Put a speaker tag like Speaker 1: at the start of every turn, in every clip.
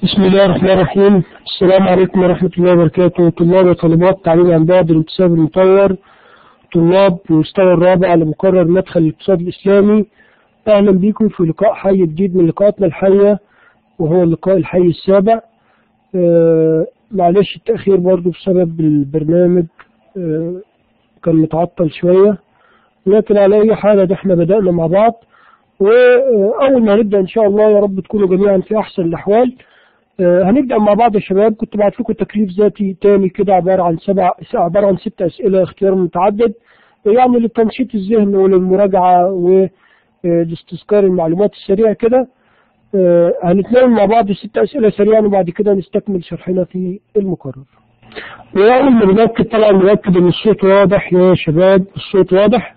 Speaker 1: بسم الله الرحمن الرحيم السلام عليكم ورحمة الله وبركاته طلاب وطالبات تعليم عن بعد الاقتصاد المطور طلاب المستوى الرابع لمقرر مدخل الاقتصاد الإسلامي أهلا بكم في لقاء حي جديد من لقاءاتنا الحية وهو اللقاء الحي السابع آه معلش التأخير برضو بسبب البرنامج آه كان متعطل شوية لكن على أي حال ده احنا بدأنا مع بعض وأول ما نبدأ إن شاء الله يا رب تكونوا جميعا في أحسن الأحوال آه هنبدأ مع بعض يا شباب كنت بعت لكم تكليف ذاتي تاني كده عبارة عن سبع عبارة عن ست أسئلة اختيار متعدد يعني لتنشيط الذهن وللمراجعة ولاستذكار المعلومات السريعة كده آه هنتناول مع بعض ست أسئلة سريعا وبعد كده نستكمل شرحنا في المقرر وأول ما نركز طبعا نركز إن الصوت واضح يا شباب الصوت واضح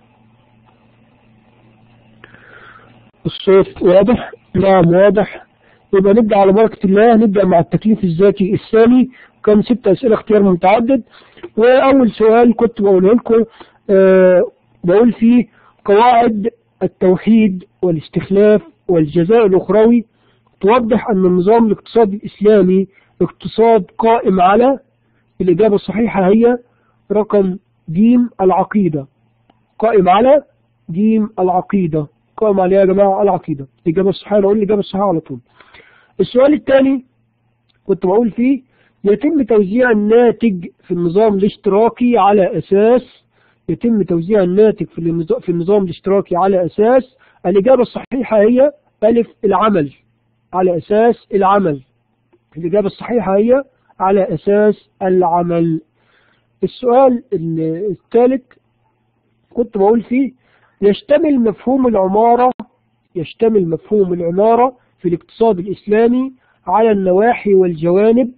Speaker 1: الصوت واضح نعم واضح يبقى نبدأ على بركة الله نبدأ مع التكليف الذاتي الثاني كان ست أسئلة اختيار متعدد وأول سؤال كنت بقوله لكم أه بقول فيه قواعد التوحيد والاستخلاف والجزاء الأخروي توضح أن النظام الاقتصادي الإسلامي اقتصاد قائم على الإجابة الصحيحة هي رقم جيم العقيدة قائم على جيم العقيدة قائم عليها يا جماعة العقيدة الإجابة الصحيحة نقول الإجابة الصحيحة على طول السؤال الثاني كنت بقول فيه يتم توزيع الناتج في النظام الاشتراكي على أساس يتم توزيع الناتج في النظام الاشتراكي على أساس الإجابة الصحيحة هي ألف العمل على أساس العمل الإجابة الصحيحة هي على أساس العمل السؤال الثالث كنت بقول فيه يشتمل مفهوم العمارة يشتمل مفهوم العمارة في الاقتصاد الإسلامي على النواحي والجوانب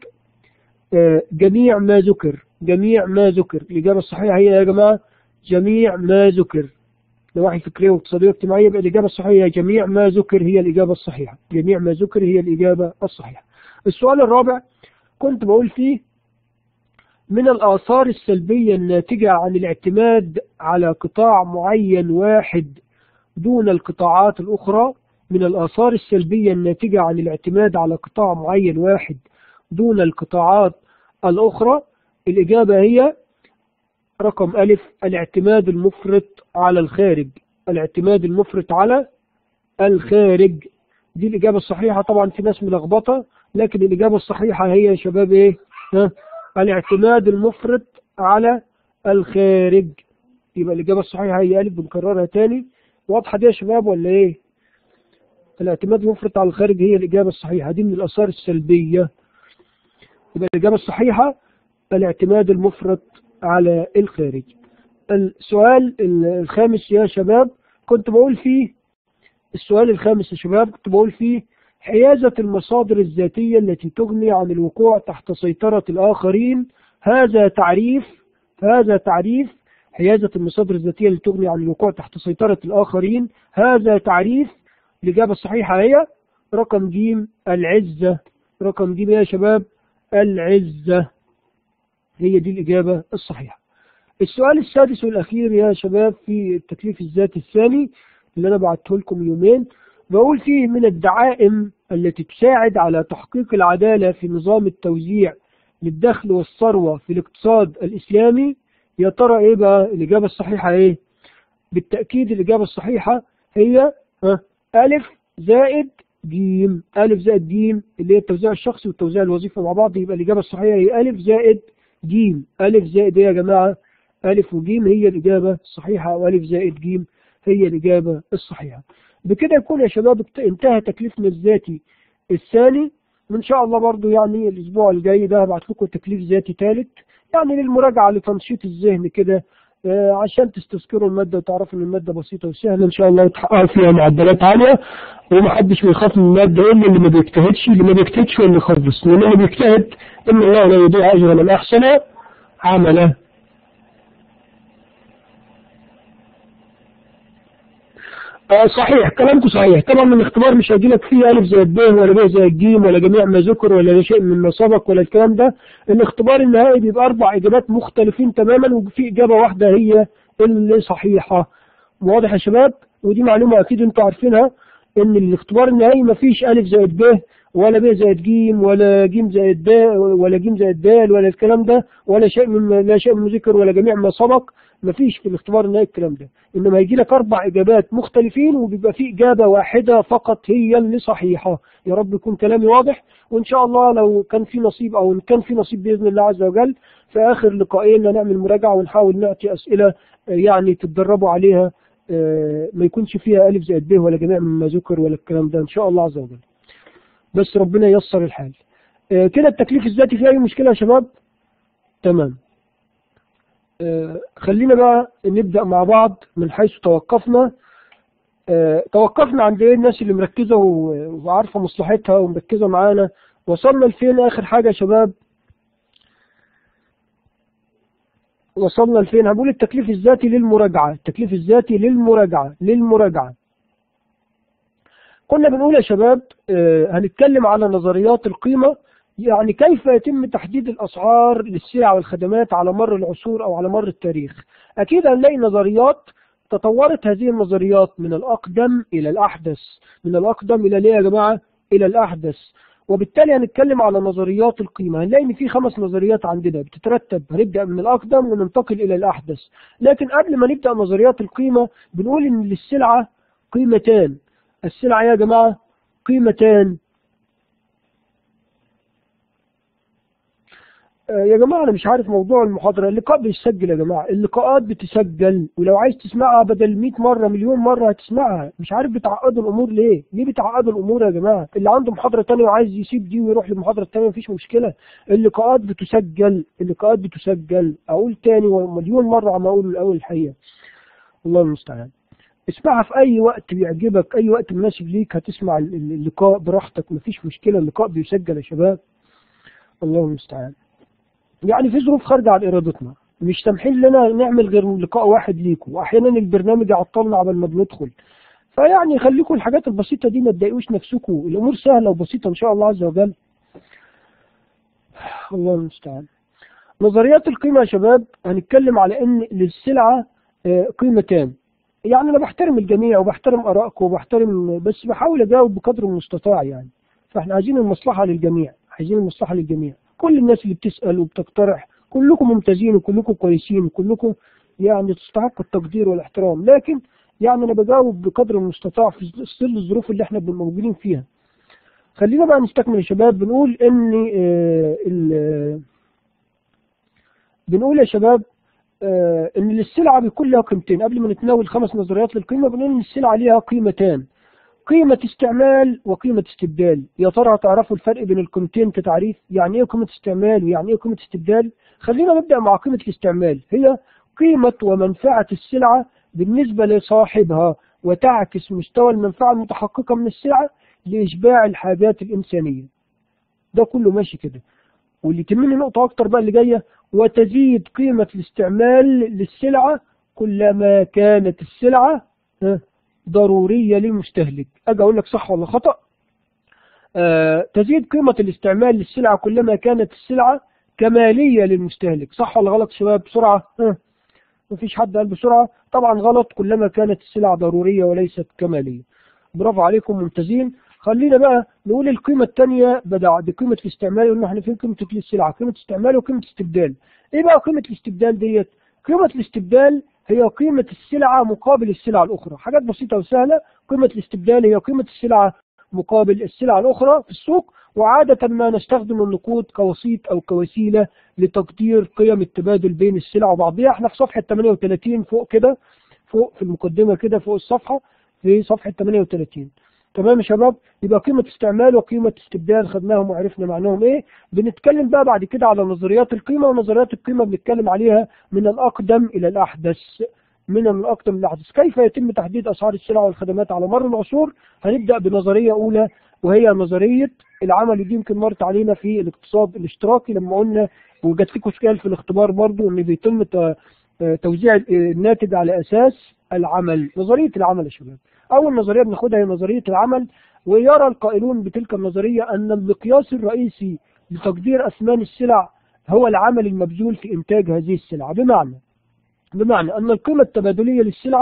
Speaker 1: جميع ما ذكر جميع ما ذكر الإجابة الصحيحة هي يا جماعة جميع ما ذكر نواحي فكرية واقتصادية واجتماعية يبقى الإجابة الصحيحة جميع ما ذكر هي الإجابة الصحيحة جميع ما ذكر هي الإجابة الصحيحة السؤال الرابع كنت بقول فيه من الآثار السلبية الناتجة عن الاعتماد على قطاع معين واحد دون القطاعات الأخرى من الآثار السلبية الناتجة عن الاعتماد على قطاع معين واحد دون القطاعات الأخرى الإجابة هي رقم ألف الاعتماد المفرط على الخارج الاعتماد المفرط على الخارج دي الإجابة الصحيحة طبعا في ناس ملخبطة لكن الإجابة الصحيحة هي يا شباب إيه ها؟ الاعتماد المفرط على الخارج يبقى الإجابة الصحيحة هي ألف بنكررها تاني واضحة دي يا شباب ولا إيه الاعتماد المفرط على الخارج هي الإجابة الصحيحة دي من الآثار السلبية يبقى الإجابة الصحيحة الاعتماد المفرط على الخارج السؤال الخامس يا شباب كنت بقول فيه السؤال الخامس يا شباب كنت بقول فيه حيازة المصادر الذاتية التي تغني عن الوقوع تحت سيطرة الآخرين هذا تعريف هذا تعريف حيازة المصادر الذاتية التي تغني عن الوقوع تحت سيطرة الآخرين هذا تعريف الإجابة الصحيحة هي رقم جيم العزة رقم جيم يا شباب العزة هي دي الإجابة الصحيحة السؤال السادس والأخير يا شباب في التكليف الذاتي الثاني اللي أنا بعته لكم يومين بقول فيه من الدعائم التي تساعد على تحقيق العدالة في نظام التوزيع للدخل والثروة في الاقتصاد الإسلامي يا ترى إيه بقى الإجابة الصحيحة إيه بالتأكيد الإجابة الصحيحة هي ها ألف زائد جيم ألف زائد جيم اللي هي التوزيع الشخصي والتوزيع الوظيفي مع بعض يبقى الإجابة الصحيحة هي ألف زائد جيم ألف زائد إيه يا جماعة ألف وجيم هي الإجابة الصحيحة وألف زائد جيم هي الإجابة الصحيحة بكده يكون يا شباب انتهى تكليفنا الذاتي الثاني وإن شاء الله برضو يعني الأسبوع الجاي ده هبعت لكم تكليف ذاتي ثالث يعني للمراجعة لتنشيط الذهن كده آه عشان تستذكروا المادة وتعرفوا ان المادة بسيطة وسهلة ان شاء الله وتحققوا فيها معدلات عالية ومحدش بيخاف من المادة الا اللي ما بيجتهدش اللي ما بيجتهدش هو اللي يخاف بس لان اللي بيجتهد ان الله لا يضيع اجر من احسن عملا آه صحيح كلامكم صحيح طبعا الاختبار مش هيجي لك فيه الف زائد ب ولا ب زائد ج ولا جميع ما ذكر ولا شيء من ما سبق ولا الكلام ده الاختبار النهائي بيبقى اربع اجابات مختلفين تماما وفي اجابه واحده هي اللي صحيحه واضح يا شباب ودي معلومه اكيد انتوا عارفينها ان الاختبار النهائي ما فيش الف زائد ب ولا ب زائد ج ولا ج زائد د ولا ج زائد د ولا الكلام ده ولا شيء من لا شيء من ذكر ولا جميع ما سبق مفيش في الاختبار النهائي الكلام ده انما هيجي لك اربع اجابات مختلفين وبيبقى في اجابه واحده فقط هي اللي صحيحه يا رب يكون كلامي واضح وان شاء الله لو كان في نصيب او ان كان في نصيب باذن الله عز وجل في اخر لقائين نعمل مراجعه ونحاول نعطي اسئله يعني تتدربوا عليها ما يكونش فيها الف زائد ب ولا جميع مما ذكر ولا الكلام ده ان شاء الله عز وجل بس ربنا ييسر الحال كده التكليف الذاتي فيه اي مشكله يا شباب تمام خلينا بقى نبدأ مع بعض من حيث توقفنا توقفنا عند ايه الناس اللي مركزة وعارفة مصلحتها ومركزة معانا وصلنا لفين اخر حاجة يا شباب وصلنا لفين هنقول التكليف الذاتي للمراجعة التكليف الذاتي للمراجعة للمراجعة كنا بنقول يا شباب هنتكلم على نظريات القيمة يعني كيف يتم تحديد الأسعار للسلع والخدمات على مر العصور أو على مر التاريخ أكيد هنلاقي نظريات تطورت هذه النظريات من الأقدم إلى الأحدث من الأقدم إلى ليه يا جماعة إلى الأحدث وبالتالي هنتكلم على نظريات القيمة هنلاقي إن في خمس نظريات عندنا بتترتب هنبدأ من الأقدم وننتقل إلى الأحدث لكن قبل ما نبدأ نظريات القيمة بنقول إن للسلعة قيمتان السلعة يا جماعة قيمتان يا جماعة أنا مش عارف موضوع المحاضرة اللقاء بيتسجل يا جماعة اللقاءات بتسجل ولو عايز تسمعها بدل 100 مرة مليون مرة هتسمعها مش عارف بتعقدوا الأمور ليه ليه بتعقدوا الأمور يا جماعة اللي عنده محاضرة تانية وعايز يسيب دي ويروح للمحاضرة التانية مفيش مشكلة اللقاءات بتسجل اللقاءات بتسجل أقول تاني ومليون مرة عم أقول الأول الحقيقة الله المستعان اسمعها في أي وقت بيعجبك أي وقت مناسب ليك هتسمع اللقاء براحتك مفيش مشكلة اللقاء بيسجل يا شباب الله المستعان يعني في ظروف خارجة عن إرادتنا مش سامحين لنا نعمل غير لقاء واحد ليكم وأحيانا البرنامج يعطلنا قبل ما بندخل فيعني خليكم الحاجات البسيطة دي ما تضايقوش نفسكم الأمور سهلة وبسيطة إن شاء الله عز وجل الله المستعان نظريات القيمة يا شباب هنتكلم على إن للسلعة قيمتان يعني أنا بحترم الجميع وبحترم آرائكم وبحترم بس بحاول أجاوب بقدر المستطاع يعني فإحنا عايزين المصلحة للجميع عايزين المصلحة للجميع كل الناس اللي بتسأل وبتقترح كلكم ممتازين وكلكم كويسين وكلكم يعني تستحقوا التقدير والاحترام لكن يعني أنا بجاوب بقدر المستطاع في ظل الظروف اللي احنا موجودين فيها خلينا بقى نستكمل يا شباب بنقول ان ال بنقول يا شباب ان للسلعة بيكون لها قيمتين قبل ما نتناول خمس نظريات للقيمة بنقول ان السلعة ليها قيمتان قيمة استعمال وقيمة استبدال يا ترى هتعرفوا الفرق بين القيمتين كتعريف يعني ايه قيمة استعمال ويعني ايه قيمة استبدال خلينا نبدأ مع قيمة الاستعمال هي قيمة ومنفعة السلعة بالنسبة لصاحبها وتعكس مستوى المنفعة المتحققة من السلعة لإشباع الحاجات الإنسانية ده كله ماشي كده واللي تهمني نقطة أكتر بقى اللي جاية وتزيد قيمة الاستعمال للسلعة كلما كانت السلعة ضرورية للمستهلك أجي أقول لك صح ولا خطأ آه تزيد قيمة الاستعمال للسلعة كلما كانت السلعة كمالية للمستهلك صح ولا غلط شباب بسرعة آه. مفيش حد قال بسرعة طبعا غلط كلما كانت السلعة ضرورية وليست كمالية برافو عليكم ممتازين خلينا بقى نقول القيمة الثانية بدأ بقيمة الاستعمال قلنا احنا فين قيمة السلعة قيمة استعمال وقيمة استبدال ايه بقى قيمة الاستبدال ديت قيمة الاستبدال هي قيمة السلعة مقابل السلعة الأخرى حاجات بسيطة وسهلة قيمة الاستبدال هي قيمة السلعة مقابل السلعة الأخرى في السوق وعادة ما نستخدم النقود كوسيط أو كوسيلة لتقدير قيم التبادل بين السلع وبعضها احنا في صفحة 38 فوق كده فوق في المقدمة كده فوق الصفحة في صفحة 38 تمام يا شباب يبقى قيمة استعمال وقيمة استبدال خدناهم وعرفنا معناهم ايه بنتكلم بقى بعد كده على نظريات القيمة ونظريات القيمة بنتكلم عليها من الأقدم إلى الأحدث من الأقدم إلى الأحدث كيف يتم تحديد أسعار السلع والخدمات على مر العصور هنبدأ بنظرية أولى وهي نظرية العمل دي يمكن مرت علينا في الاقتصاد الاشتراكي لما قلنا وجات لكم سؤال في الاختبار برضو ان بيتم توزيع الناتج على أساس العمل نظرية العمل يا شباب أول نظرية بناخدها هي نظرية العمل ويرى القائلون بتلك النظرية أن المقياس الرئيسي لتقدير أثمان السلع هو العمل المبذول في إنتاج هذه السلع بمعنى بمعنى أن القيمة التبادلية للسلعة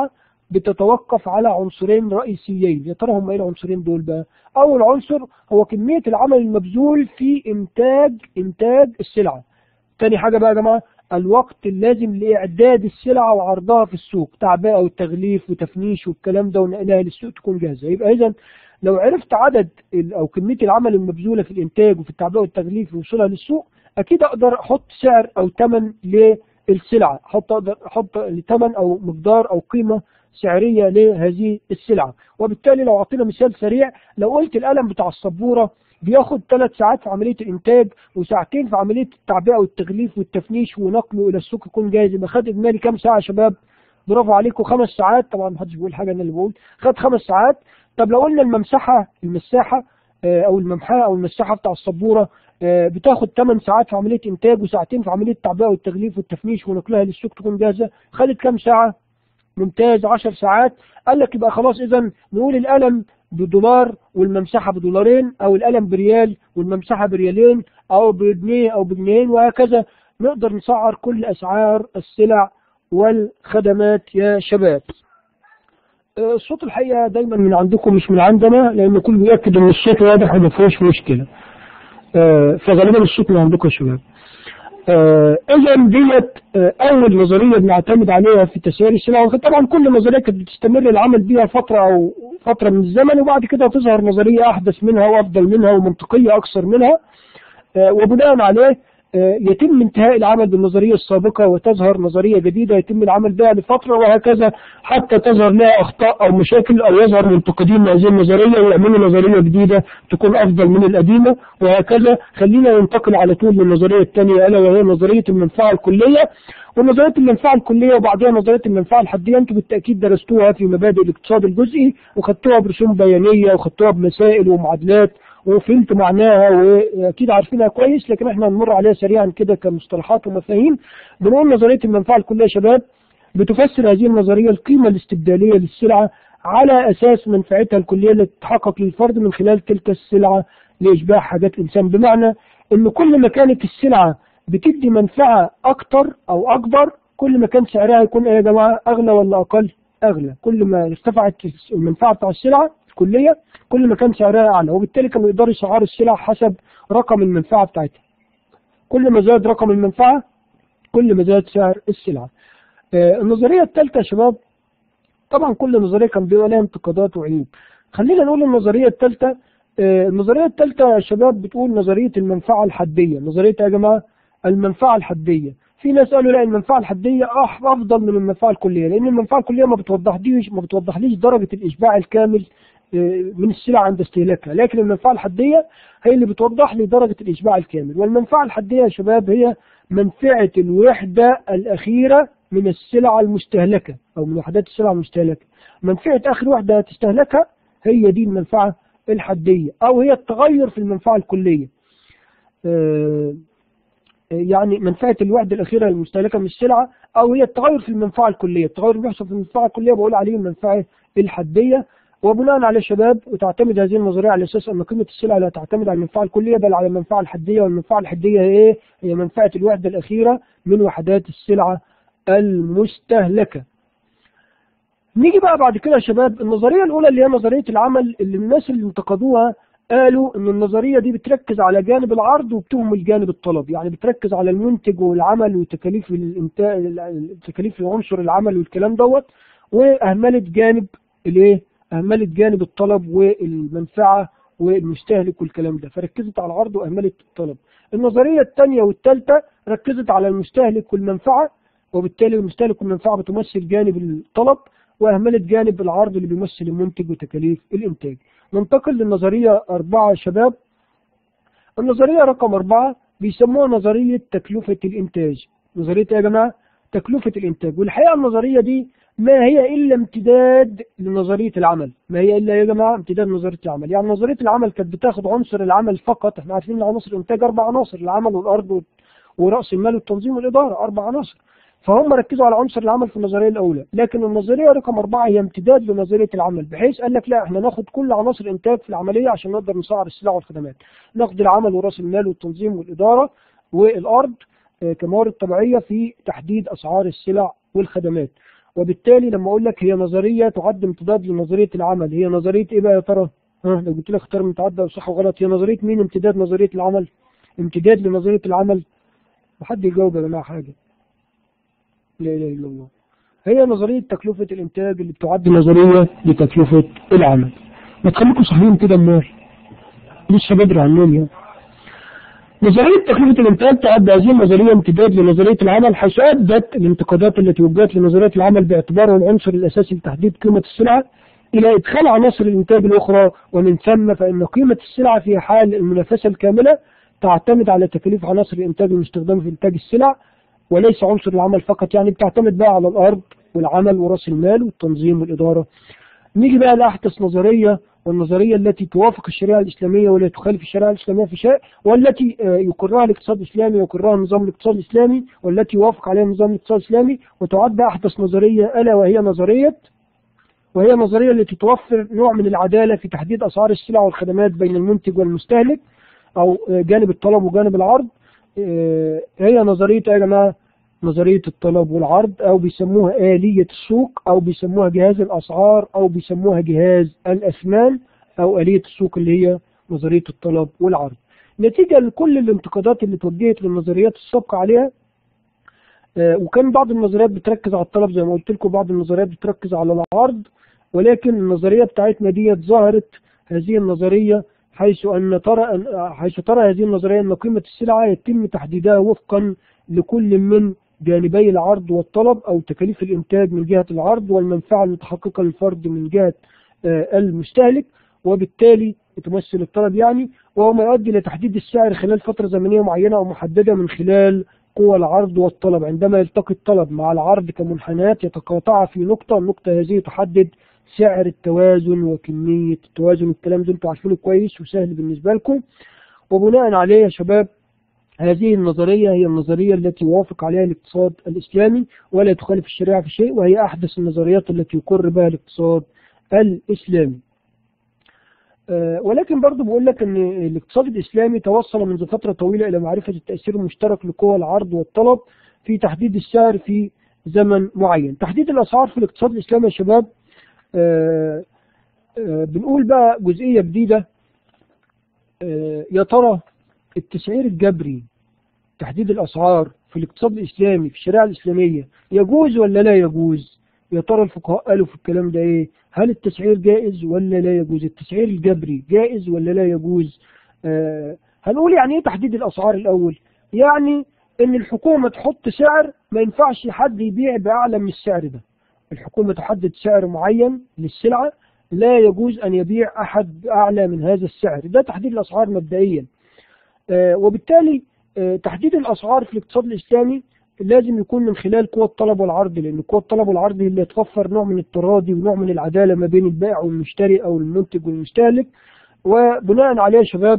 Speaker 1: بتتوقف على عنصرين رئيسيين يا ترى هم ايه العنصرين دول بقى اول عنصر هو كمية العمل المبذول في انتاج انتاج السلعة تاني حاجة بقى يا جماعة الوقت اللازم لإعداد السلعة وعرضها في السوق تعبئة وتغليف وتفنيش والكلام ده ونقلها للسوق تكون جاهزة يبقى إذا لو عرفت عدد ال- أو كمية العمل المبذولة في الإنتاج وفي التعبئة والتغليف ووصولها للسوق أكيد أقدر أحط سعر أو ثمن للسلعة أحط أقدر أحط ثمن أو مقدار أو قيمة سعرية لهذه السلعة وبالتالي لو أعطينا مثال سريع لو قلت القلم بتاع السبورة بياخد ثلاث ساعات في عملية الإنتاج وساعتين في عملية التعبئة والتغليف والتفنيش ونقله إلى السوق يكون جاهز يبقى خد إجمالي كام ساعة يا شباب؟ برافو عليكم خمس ساعات طبعا محدش بيقول حاجة أنا اللي بقول خد خمس ساعات طب لو قلنا الممسحة المساحة آه، أو الممحاة أو المساحة بتاع السبورة آه، بتاخد 8 ساعات في عملية إنتاج وساعتين في عملية التعبئة والتغليف والتفنيش ونقلها للسوق تكون جاهزة خدت كام ساعة؟ ممتاز 10 ساعات قال لك يبقى خلاص اذا نقول القلم بدولار والممسحه بدولارين او القلم بريال والممسحه بريالين او بجنيه او بجنيهين وهكذا نقدر نسعر كل اسعار السلع والخدمات يا شباب آه، الصوت الحقيقه دايما من عندكم مش من عندنا لان الكل بياكد ان الصوت واضح وما فيهوش مشكله آه، فغالبا الصوت من عندكم يا شباب آه، اذا ديت آه، اول نظريه بنعتمد عليها في تسعير السلع طبعا كل نظريه كانت بتستمر العمل بيها فتره او فتره من الزمن وبعد كده تظهر نظريه احدث منها وافضل منها ومنطقيه اكثر منها آه، وبناء عليه آه، يتم انتهاء العمل بالنظريه السابقه وتظهر نظريه جديده يتم العمل بها لفتره وهكذا حتى تظهر لها اخطاء او مشاكل او يظهر منتقدين لهذه النظريه ويعملوا نظريه جديده تكون افضل من القديمه وهكذا خلينا ننتقل على طول للنظريه الثانيه الا وهي نظريه المنفعه الكليه ونظريه المنفعه الكليه وبعدها نظريه المنفعه الحديه انتم بالتاكيد درستوها في مبادئ الاقتصاد الجزئي وخدتوها برسوم بيانيه وخدتوها بمسائل ومعادلات وفهمت معناها واكيد عارفينها كويس لكن احنا هنمر عليها سريعا كده كمصطلحات ومفاهيم بنقول نظريه المنفعه الكليه يا شباب بتفسر هذه النظريه القيمه الاستبداليه للسلعه على اساس منفعتها الكليه التي تتحقق للفرد من خلال تلك السلعه لاشباع حاجات الانسان بمعنى ان كل ما كانت السلعه بتدي منفعه اكتر او اكبر كل ما كان سعرها يكون ايه يا جماعه اغلى ولا اقل؟ اغلى كل ما ارتفعت المنفعه بتاع السلعه الكليه كل ما كان سعرها اعلى وبالتالي كانوا يقدروا يسعروا السلع حسب رقم المنفعه بتاعتها كل ما زاد رقم المنفعه كل ما زاد سعر السلعه آه، النظريه الثالثه يا شباب طبعا كل نظريه كان بيبقى لها انتقادات وعيوب خلينا نقول النظريه الثالثه آه، النظريه الثالثه يا شباب بتقول نظريه المنفعه الحديه نظريه يا جماعه المنفعه الحديه في ناس قالوا لا المنفعه الحديه أح- افضل من المنفعه الكليه لان المنفعه الكليه ما بتوضحليش ما بتوضحليش درجه الاشباع الكامل آه، من السلع عند استهلاكها لكن المنفعه الحديه هي اللي بتوضح لي درجه الاشباع الكامل والمنفعه الحديه يا شباب هي منفعه الوحده الاخيره من السلع المستهلكه او من وحدات السلع المستهلكه منفعه اخر وحده هتستهلكها هي دي المنفعه الحديه او هي التغير في المنفعه الكليه آه، يعني منفعة الوحدة الأخيرة المستهلكة من السلعة أو هي التغير في المنفعة الكلية التغير اللي بيحصل في المنفعة الكلية بقول عليه المنفعة الحدية وبناء على شباب وتعتمد هذه النظرية على أساس أن قيمة السلعة لا تعتمد على المنفعة الكلية بل على المنفعة الحدية والمنفعة الحدية هي إيه؟ هي منفعة الوحدة الأخيرة من وحدات السلعة المستهلكة نيجي بقى بعد كده يا شباب النظرية الأولى اللي هي نظرية العمل اللي الناس اللي انتقدوها قالوا ان النظريه دي بتركز على جانب العرض وبتهمل جانب الطلب يعني بتركز على المنتج والعمل وتكاليف الانتاج تكاليف عنصر العمل والكلام دوت واهملت جانب الايه اهملت جانب الطلب والمنفعه والمستهلك والكلام ده فركزت على العرض واهملت الطلب النظريه الثانيه والثالثه ركزت على المستهلك والمنفعه وبالتالي المستهلك والمنفعه بتمثل جانب الطلب واهملت جانب العرض اللي بيمثل المنتج وتكاليف الانتاج ننتقل للنظرية أربعة يا شباب النظرية رقم أربعة بيسموها نظرية تكلفة الإنتاج نظرية إيه يا جماعة تكلفة الإنتاج والحقيقة النظرية دي ما هي إلا امتداد لنظرية العمل ما هي إلا يا جماعة امتداد لنظرية العمل يعني نظرية العمل كانت بتاخد عنصر العمل فقط احنا عارفين ان عناصر الإنتاج أربع عناصر العمل والأرض ورأس المال والتنظيم والإدارة أربع عناصر فهم ركزوا على عنصر العمل في النظريه الاولى لكن النظريه رقم اربعه هي امتداد لنظريه العمل بحيث قال لك لا احنا ناخد كل عناصر الانتاج في العمليه عشان نقدر نسعر السلع والخدمات ناخد العمل وراس المال والتنظيم والاداره والارض آه، كموارد طبيعيه في تحديد اسعار السلع والخدمات وبالتالي لما اقول لك هي نظريه تعد امتداد لنظريه العمل هي نظريه ايه بقى يا ترى ها لو قلت لك اختار متعدد او صح وغلط هي نظريه مين امتداد نظريه العمل امتداد لنظريه العمل محد يجاوب يا جماعه حاجه لا اله الا الله هي نظريه تكلفه الانتاج اللي بتعد نظريه لتكلفه العمل ما تخليكم صحيين كده امال لسه بدري على النوم يعني نظرية تكلفة الانتاج تعد هذه النظرية امتداد لنظرية العمل حيث أدت الانتقادات التي وجهت لنظرية العمل باعتباره العنصر الأساسي لتحديد قيمة السلعة إلى إدخال عناصر الإنتاج الأخرى ومن ثم فإن قيمة السلعة في حال المنافسة الكاملة تعتمد على تكاليف عناصر الإنتاج المستخدمة في إنتاج السلع وليس عنصر العمل فقط يعني بتعتمد بقى على الأرض والعمل ورأس المال والتنظيم والإدارة نيجي بقى لأحدث نظرية والنظرية التي توافق الشريعة الإسلامية ولا تخالف الشريعة الإسلامية في شيء والتي يقرها الاقتصاد الإسلامي ويقرها النظام الاقتصادي الإسلامي والتي يوافق عليها النظام الاقتصادي الإسلامي وتعد أحدث نظرية ألا وهي نظرية وهي النظرية التي توفر نوع من العدالة في تحديد أسعار السلع والخدمات بين المنتج والمستهلك أو جانب الطلب وجانب العرض هي نظرية يا جماعة نظرية الطلب والعرض أو بيسموها آلية السوق أو بيسموها جهاز الأسعار أو بيسموها جهاز الأثمان أو آلية السوق اللي هي نظرية الطلب والعرض نتيجة لكل الانتقادات اللي توجهت للنظريات السابقة عليها آه وكان بعض النظريات بتركز على الطلب زي ما قلت لكم بعض النظريات بتركز على العرض ولكن النظرية بتاعتنا ديت ظهرت هذه النظرية حيث أن ترى حيث ترى هذه النظرية أن قيمة السلعة يتم تحديدها وفقا لكل من جانبي العرض والطلب أو تكاليف الإنتاج من جهة العرض والمنفعة المتحققة للفرد من جهة المستهلك وبالتالي تمثل الطلب يعني وهو ما يؤدي إلى تحديد السعر خلال فترة زمنية معينة أو محددة من خلال قوى العرض والطلب عندما يلتقي الطلب مع العرض كمنحنات يتقاطعا في نقطة النقطة هذه تحدد سعر التوازن وكمية التوازن الكلام ده انتوا عارفينه كويس وسهل بالنسبة لكم وبناء عليه يا شباب هذه النظرية هي النظرية التي يوافق عليها الاقتصاد الإسلامي ولا تخالف الشريعة في شيء وهي أحدث النظريات التي يقر بها الاقتصاد الإسلامي أه ولكن برضو بقول لك أن الاقتصاد الإسلامي توصل منذ فترة طويلة إلى معرفة التأثير المشترك لقوى العرض والطلب في تحديد السعر في زمن معين تحديد الأسعار في الاقتصاد الإسلامي يا شباب أه أه بنقول بقى جزئية جديدة يا ترى التسعير الجبري تحديد الأسعار في الاقتصاد الإسلامي في الشريعة الإسلامية يجوز ولا لا يجوز يا ترى الفقهاء قالوا في الكلام ده إيه هل التسعير جائز ولا لا يجوز التسعير الجبري جائز ولا لا يجوز آه هنقول يعني إيه تحديد الأسعار الأول يعني إن الحكومة تحط سعر ما ينفعش حد يبيع بأعلى من السعر ده الحكومة تحدد سعر معين للسلعة لا يجوز أن يبيع أحد أعلى من هذا السعر ده تحديد الأسعار مبدئيا آه وبالتالي آه تحديد الأسعار في الاقتصاد الإسلامي لازم يكون من خلال قوى الطلب والعرض لأن قوى الطلب والعرض هي اللي توفر نوع من التراضي ونوع من العدالة ما بين البائع والمشتري أو المنتج والمستهلك وبناء عليه يا شباب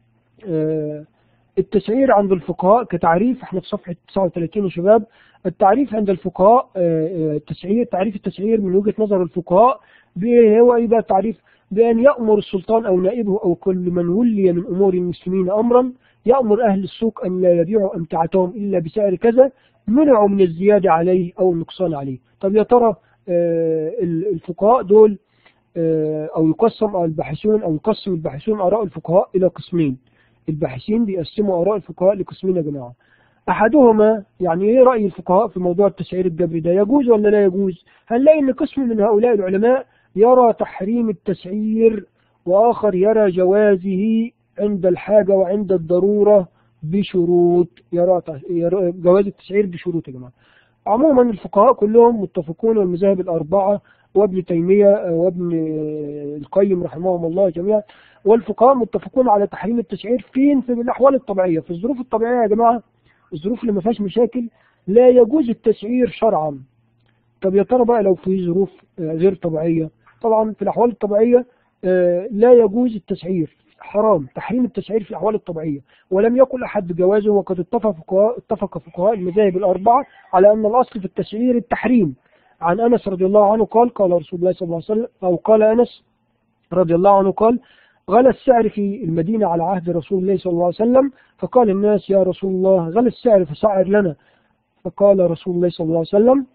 Speaker 1: آه التسعير عند الفقهاء كتعريف احنا في صفحة 39 يا شباب التعريف عند الفقهاء التسعير تعريف التسعير من وجهة نظر الفقهاء هو ايه بقى التعريف بأن يأمر السلطان أو نائبه أو كل من ولي من أمور المسلمين أمرا يأمر أهل السوق أن لا يبيعوا أمتعتهم إلا بسعر كذا منعوا من الزيادة عليه أو النقصان عليه طب يا ترى الفقهاء دول أو يقسم أو الباحثون أو يقسم الباحثون آراء الفقهاء إلى قسمين الباحثين بيقسموا آراء الفقهاء لقسمين يا جماعة أحدهما يعني إيه رأي الفقهاء في موضوع التسعير الجبري ده يجوز ولا لا يجوز هنلاقي إن قسم من هؤلاء العلماء يرى تحريم التسعير وآخر يرى جوازه عند الحاجة وعند الضرورة بشروط يرى جواز التسعير بشروط يا جماعة عموما الفقهاء كلهم متفقون والمذاهب الأربعة وابن تيمية وابن القيم رحمهم الله جميعا والفقهاء متفقون على تحريم التسعير فين في الأحوال الطبيعية في الظروف الطبيعية يا جماعة الظروف اللي ما فيهاش مشاكل لا يجوز التسعير شرعا طب يا ترى بقى لو في ظروف غير طبيعية طبعا في الأحوال الطبيعية لا يجوز التسعير حرام تحريم التسعير في الأحوال الطبيعية ولم يقل أحد بجوازه وقد اتفق فقهاء اتفق فقهاء المذاهب الأربعة على أن الأصل في التسعير التحريم عن أنس رضي الله عنه قال قال رسول الله صلى الله عليه وسلم أو قال أنس رضي الله عنه قال غلى السعر في المدينة على عهد رسول الله صلى الله عليه وسلم فقال الناس يا رسول الله غلى السعر فسعر لنا فقال رسول الله صلى الله عليه وسلم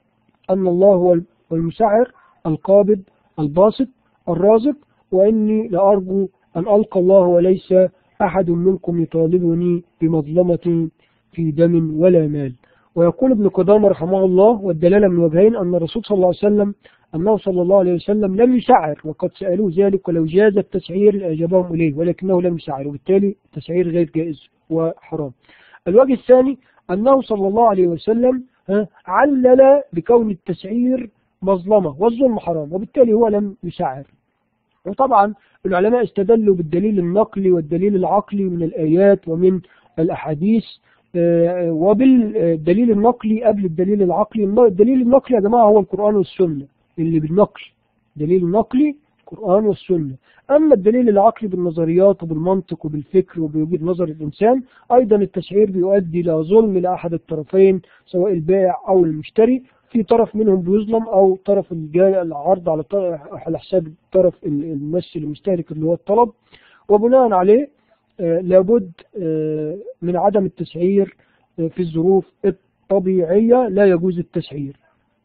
Speaker 1: أن الله هو المسعر القابض الباسط الرازق وإني لأرجو أن ألقى الله وليس أحد منكم يطالبني بمظلمة في دم ولا مال ويقول ابن قدامة رحمه الله والدلالة من وجهين أن الرسول صلى الله عليه وسلم أنه صلى الله عليه وسلم لم يسعر وقد سألوه ذلك ولو جاز التسعير لأجابهم إليه ولكنه لم يسعر وبالتالي التسعير غير جائز وحرام الوجه الثاني أنه صلى الله عليه وسلم علل بكون التسعير مظلمة والظلم حرام وبالتالي هو لم يسعر وطبعا العلماء استدلوا بالدليل النقلي والدليل العقلي من الآيات ومن الأحاديث وبالدليل النقلي قبل الدليل العقلي الدليل النقلي يا جماعة هو القرآن والسنة اللي بالنقل دليل نقلي القرآن والسنة أما الدليل العقلي بالنظريات وبالمنطق وبالفكر وبوجهة نظر الإنسان أيضا التسعير بيؤدي إلى ظلم لأحد الطرفين سواء البائع أو المشتري في طرف منهم بيظلم أو طرف العرض على على حساب الطرف الممثل المستهلك اللي هو الطلب وبناء عليه آه لابد آه من عدم التسعير آه في الظروف الطبيعية لا يجوز التسعير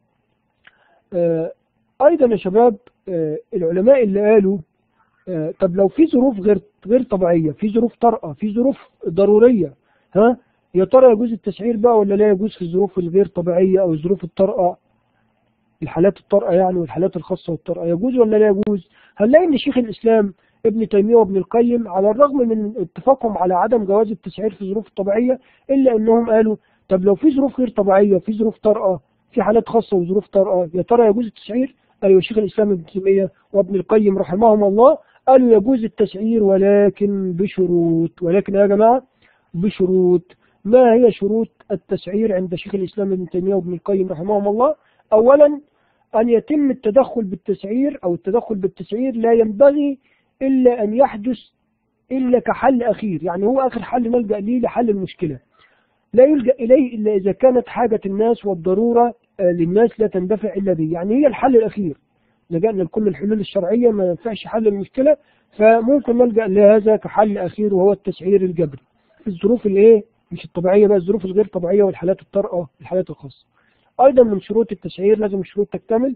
Speaker 1: أيضا يا شباب العلماء اللي قالوا طب لو في ظروف غير غير طبيعية في ظروف طارئة في ظروف ضرورية ها يا ترى يجوز التسعير بقى ولا لا يجوز في الظروف الغير طبيعية أو الظروف الطارئة الحالات الطارئة يعني والحالات الخاصة والطارئة يجوز ولا لا يجوز هنلاقي ان شيخ الإسلام ابن تيمية وابن القيم على الرغم من اتفاقهم على عدم جواز التسعير في الظروف الطبيعية إلا أنهم قالوا طب لو في ظروف غير طبيعية في ظروف طارئة في حالات خاصة وظروف طارئة يا ترى يجوز التسعير أيوة شيخ الإسلام ابن تيمية وابن القيم رحمهم الله قالوا يجوز التسعير ولكن بشروط ولكن يا جماعة بشروط ما هي شروط التسعير عند شيخ الإسلام ابن تيمية وابن القيم رحمهم الله أولا أن يتم التدخل بالتسعير أو التدخل بالتسعير لا ينبغي إلا أن يحدث إلا كحل أخير يعني هو آخر حل نلجأ ليه لحل المشكلة لا يلجأ إليه إلا إذا كانت حاجة الناس والضرورة للناس لا تندفع إلا به يعني هي الحل الأخير لجأنا لكل الحلول الشرعية ما ينفعش حل المشكلة فممكن نلجأ لهذا كحل أخير وهو التسعير الجبري في الظروف الايه مش الطبيعية بقى الظروف الغير طبيعية والحالات الطارئة الحالات الخاصة أيضا من شروط التسعير لازم الشروط تكتمل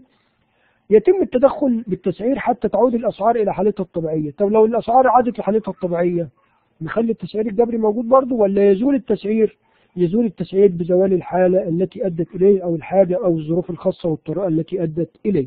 Speaker 1: يتم التدخل بالتسعير حتى تعود الأسعار إلى حالتها الطبيعية طب لو الأسعار عادت لحالتها الطبيعية نخلي التسعير الجبري موجود برضه ولا يزول التسعير يزول التسعير بزوال الحالة التي أدت إليه أو الحاجة أو الظروف الخاصة والطريقة التي أدت إليه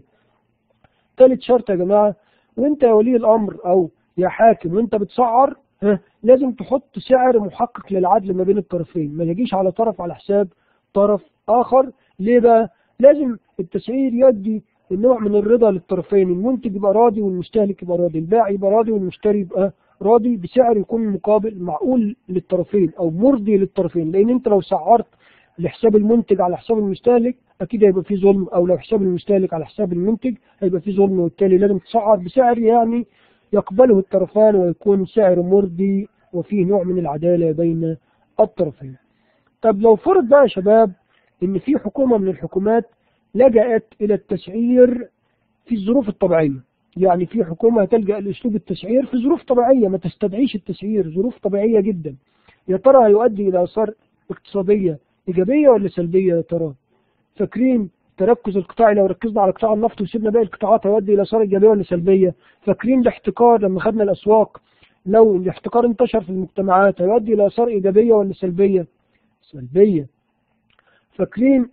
Speaker 1: ثالث شرط يا جماعة وانت يا ولي الأمر أو يا حاكم وانت بتسعر ها لازم تحط سعر محقق للعدل ما بين الطرفين ما يجيش على طرف على حساب طرف آخر ليه بقى لازم التسعير يدي نوع من الرضا للطرفين المنتج يبقى راضي والمستهلك يبقى راضي البائع يبقى راضي والمشتري يبقى راضي بسعر يكون مقابل معقول للطرفين او مرضي للطرفين لان انت لو سعرت لحساب المنتج على حساب المستهلك اكيد هيبقى في ظلم او لو حساب المستهلك على حساب المنتج هيبقى في ظلم وبالتالي لازم تسعر بسعر يعني يقبله الطرفان ويكون سعر مرضي وفيه نوع من العدالة بين الطرفين طب لو فرض بقى يا شباب ان في حكومة من الحكومات لجأت الى التسعير في الظروف الطبيعية يعني في حكومة هتلجأ لأسلوب التسعير في ظروف طبيعية ما تستدعيش التسعير ظروف طبيعية جدا يا ترى هيؤدي إلى آثار اقتصادية إيجابية ولا سلبية يا ترى فاكرين تركز القطاعي لو ركزنا على قطاع النفط وسيبنا باقي القطاعات هيؤدي إلى آثار إيجابية ولا سلبية فاكرين الاحتكار لما خدنا الأسواق لو الاحتكار انتشر في المجتمعات هيؤدي إلى آثار إيجابية ولا سلبية سلبية فاكرين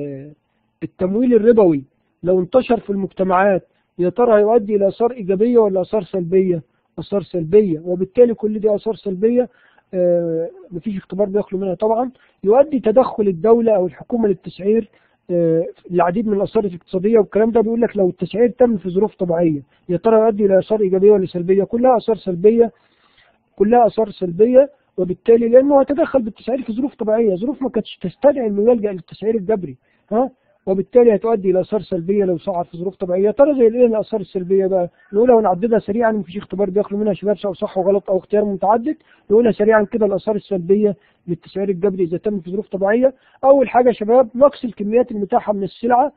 Speaker 1: التمويل الربوي لو انتشر في المجتمعات يا ترى هيؤدي إلى آثار إيجابية ولا آثار سلبية؟ آثار سلبية وبالتالي كل دي آثار سلبية آه مفيش اختبار بيخلو منها طبعا يؤدي تدخل الدولة أو الحكومة للتسعير آه العديد من الآثار الاقتصادية والكلام ده بيقول لك لو التسعير تم في ظروف طبيعية يا ترى يؤدي إلى آثار إيجابية ولا سلبية؟ كلها آثار سلبية كلها آثار سلبية وبالتالي لأنه هيتدخل بالتسعير في ظروف طبيعية ظروف ما كانتش تستدعي إنه يلجأ للتسعير الجبري ها وبالتالي هتؤدي الى اثار سلبيه لو سعر في ظروف طبيعيه ترى زي الايه الاثار السلبيه بقى نقولها ونعددها سريعا مفيش اختبار بيخلو منها شباب سواء صح وغلط او اختيار متعدد نقولها سريعا كده الاثار السلبيه للتسعير الجبري اذا تم في ظروف طبيعيه اول حاجه يا شباب نقص الكميات المتاحه من السلعه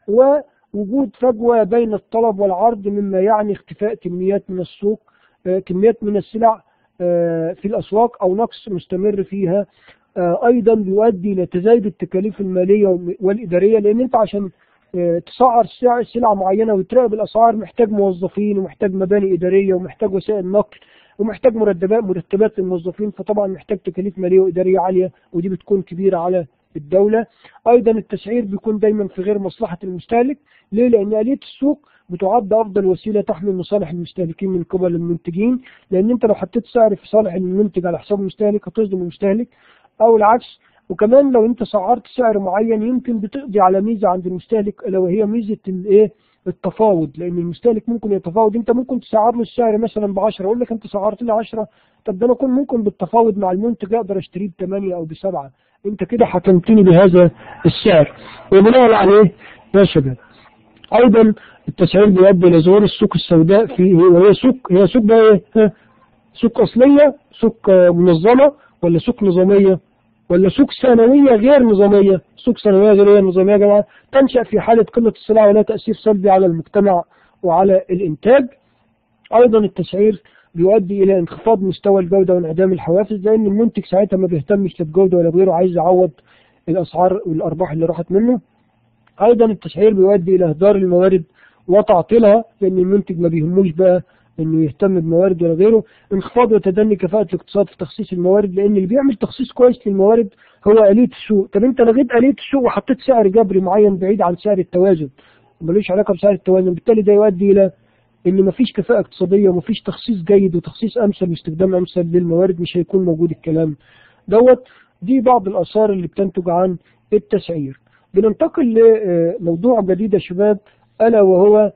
Speaker 1: ووجود فجوه بين الطلب والعرض مما يعني اختفاء كميات من السوق كميات من السلع في الاسواق او نقص مستمر فيها ايضا بيؤدي الى تزايد التكاليف الماليه والاداريه لان انت عشان آه، تسعر سلع سلعة معينة وتراقب الأسعار محتاج موظفين ومحتاج مباني إدارية ومحتاج وسائل نقل ومحتاج مرتبات مرتبات للموظفين فطبعا محتاج تكاليف مالية وإدارية عالية ودي بتكون كبيرة على الدولة أيضا التسعير بيكون دايما في غير مصلحة المستهلك ليه؟ لأن آلية السوق بتعد أفضل وسيلة تحمي مصالح المستهلكين من قبل المنتجين لأن أنت لو حطيت سعر في صالح المنتج على حساب المستهلك هتظلم المستهلك أو العكس وكمان لو أنت سعرت سعر معين يمكن بتقضي على ميزة عند المستهلك ألا وهي ميزة الإيه؟ التفاوض لان المستهلك ممكن يتفاوض انت ممكن تسعر له السعر مثلا ب 10 اقول لك انت سعرت لي 10 طب ده انا اكون ممكن بالتفاوض مع المنتج اقدر اشتريه ب 8 او ب 7 انت كده حكمتني بهذا السعر وبناء عليه يا شباب ايضا التسعير بيؤدي الى ظهور السوق السوداء في وهي سوق هي سوق بقى ايه ها؟ سوق اصليه سوق آه، منظمه ولا سوق نظاميه ولا سوق ثانويه غير نظاميه سوق ثانويه غير نظاميه يا جماعه تنشا في حاله قله السلع ولها تاثير سلبي على المجتمع وعلى الانتاج ايضا التسعير بيؤدي الى انخفاض مستوى الجوده وانعدام الحوافز لان المنتج ساعتها ما بيهتمش لا بجوده ولا بغيره عايز يعوض الاسعار والارباح اللي راحت منه ايضا التسعير بيؤدي الى اهدار الموارد وتعطيلها لان المنتج ما بيهموش بقى انه يهتم بموارد ولا غيره انخفاض وتدني كفاءة الاقتصاد في تخصيص الموارد لان اللي بيعمل تخصيص كويس للموارد هو آلية السوق طب انت لغيت آلية السوق وحطيت سعر جبري معين بعيد عن سعر التوازن ملوش علاقة بسعر التوازن بالتالي ده يؤدي الى ان مفيش كفاءة اقتصادية ومفيش تخصيص جيد وتخصيص امثل واستخدام امثل للموارد مش هيكون موجود الكلام دوت دي بعض الاثار اللي بتنتج عن التسعير بننتقل لموضوع جديد يا شباب الا وهو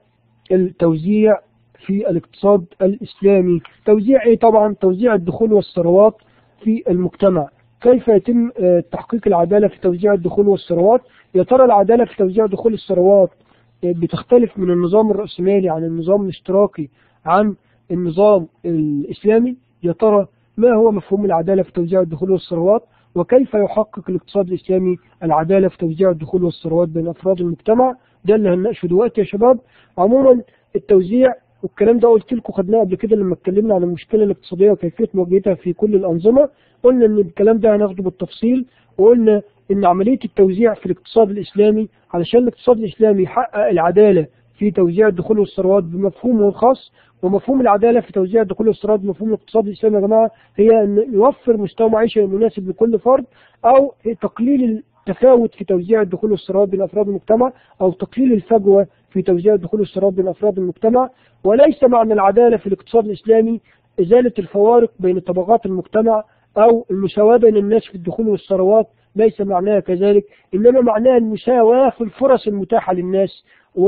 Speaker 1: التوزيع في الاقتصاد الإسلامي توزيع إيه طبعا توزيع الدخول والثروات في المجتمع كيف يتم آه، تحقيق العدالة في توزيع الدخول والثروات يا ترى العدالة في توزيع دخول الثروات آه، بتختلف من النظام الرأسمالي عن النظام الاشتراكي عن النظام الإسلامي يا ترى ما هو مفهوم العدالة في توزيع الدخول والثروات وكيف يحقق الاقتصاد الإسلامي العدالة في توزيع الدخول والثروات بين أفراد المجتمع ده اللي هنناقشه دلوقتي يا شباب عموما التوزيع والكلام ده قلت لكم خدناه قبل كده لما اتكلمنا عن المشكله الاقتصاديه وكيفيه مواجهتها في كل الانظمه قلنا ان الكلام ده هناخده بالتفصيل وقلنا ان عمليه التوزيع في الاقتصاد الاسلامي علشان الاقتصاد الاسلامي يحقق العداله في توزيع الدخول والثروات بمفهومه الخاص ومفهوم العداله في توزيع الدخول والثروات بمفهوم الاقتصاد الاسلامي يا جماعه هي ان يوفر مستوى معيشه مناسب لكل فرد او تقليل التفاوت في توزيع الدخول والثروات بين افراد المجتمع او تقليل الفجوه في توزيع الدخول والثروات بين افراد المجتمع وليس معنى العداله في الاقتصاد الاسلامي ازاله الفوارق بين طبقات المجتمع او المساواه بين الناس في الدخول والثروات ليس معناها كذلك انما معناها المساواه في الفرص المتاحه للناس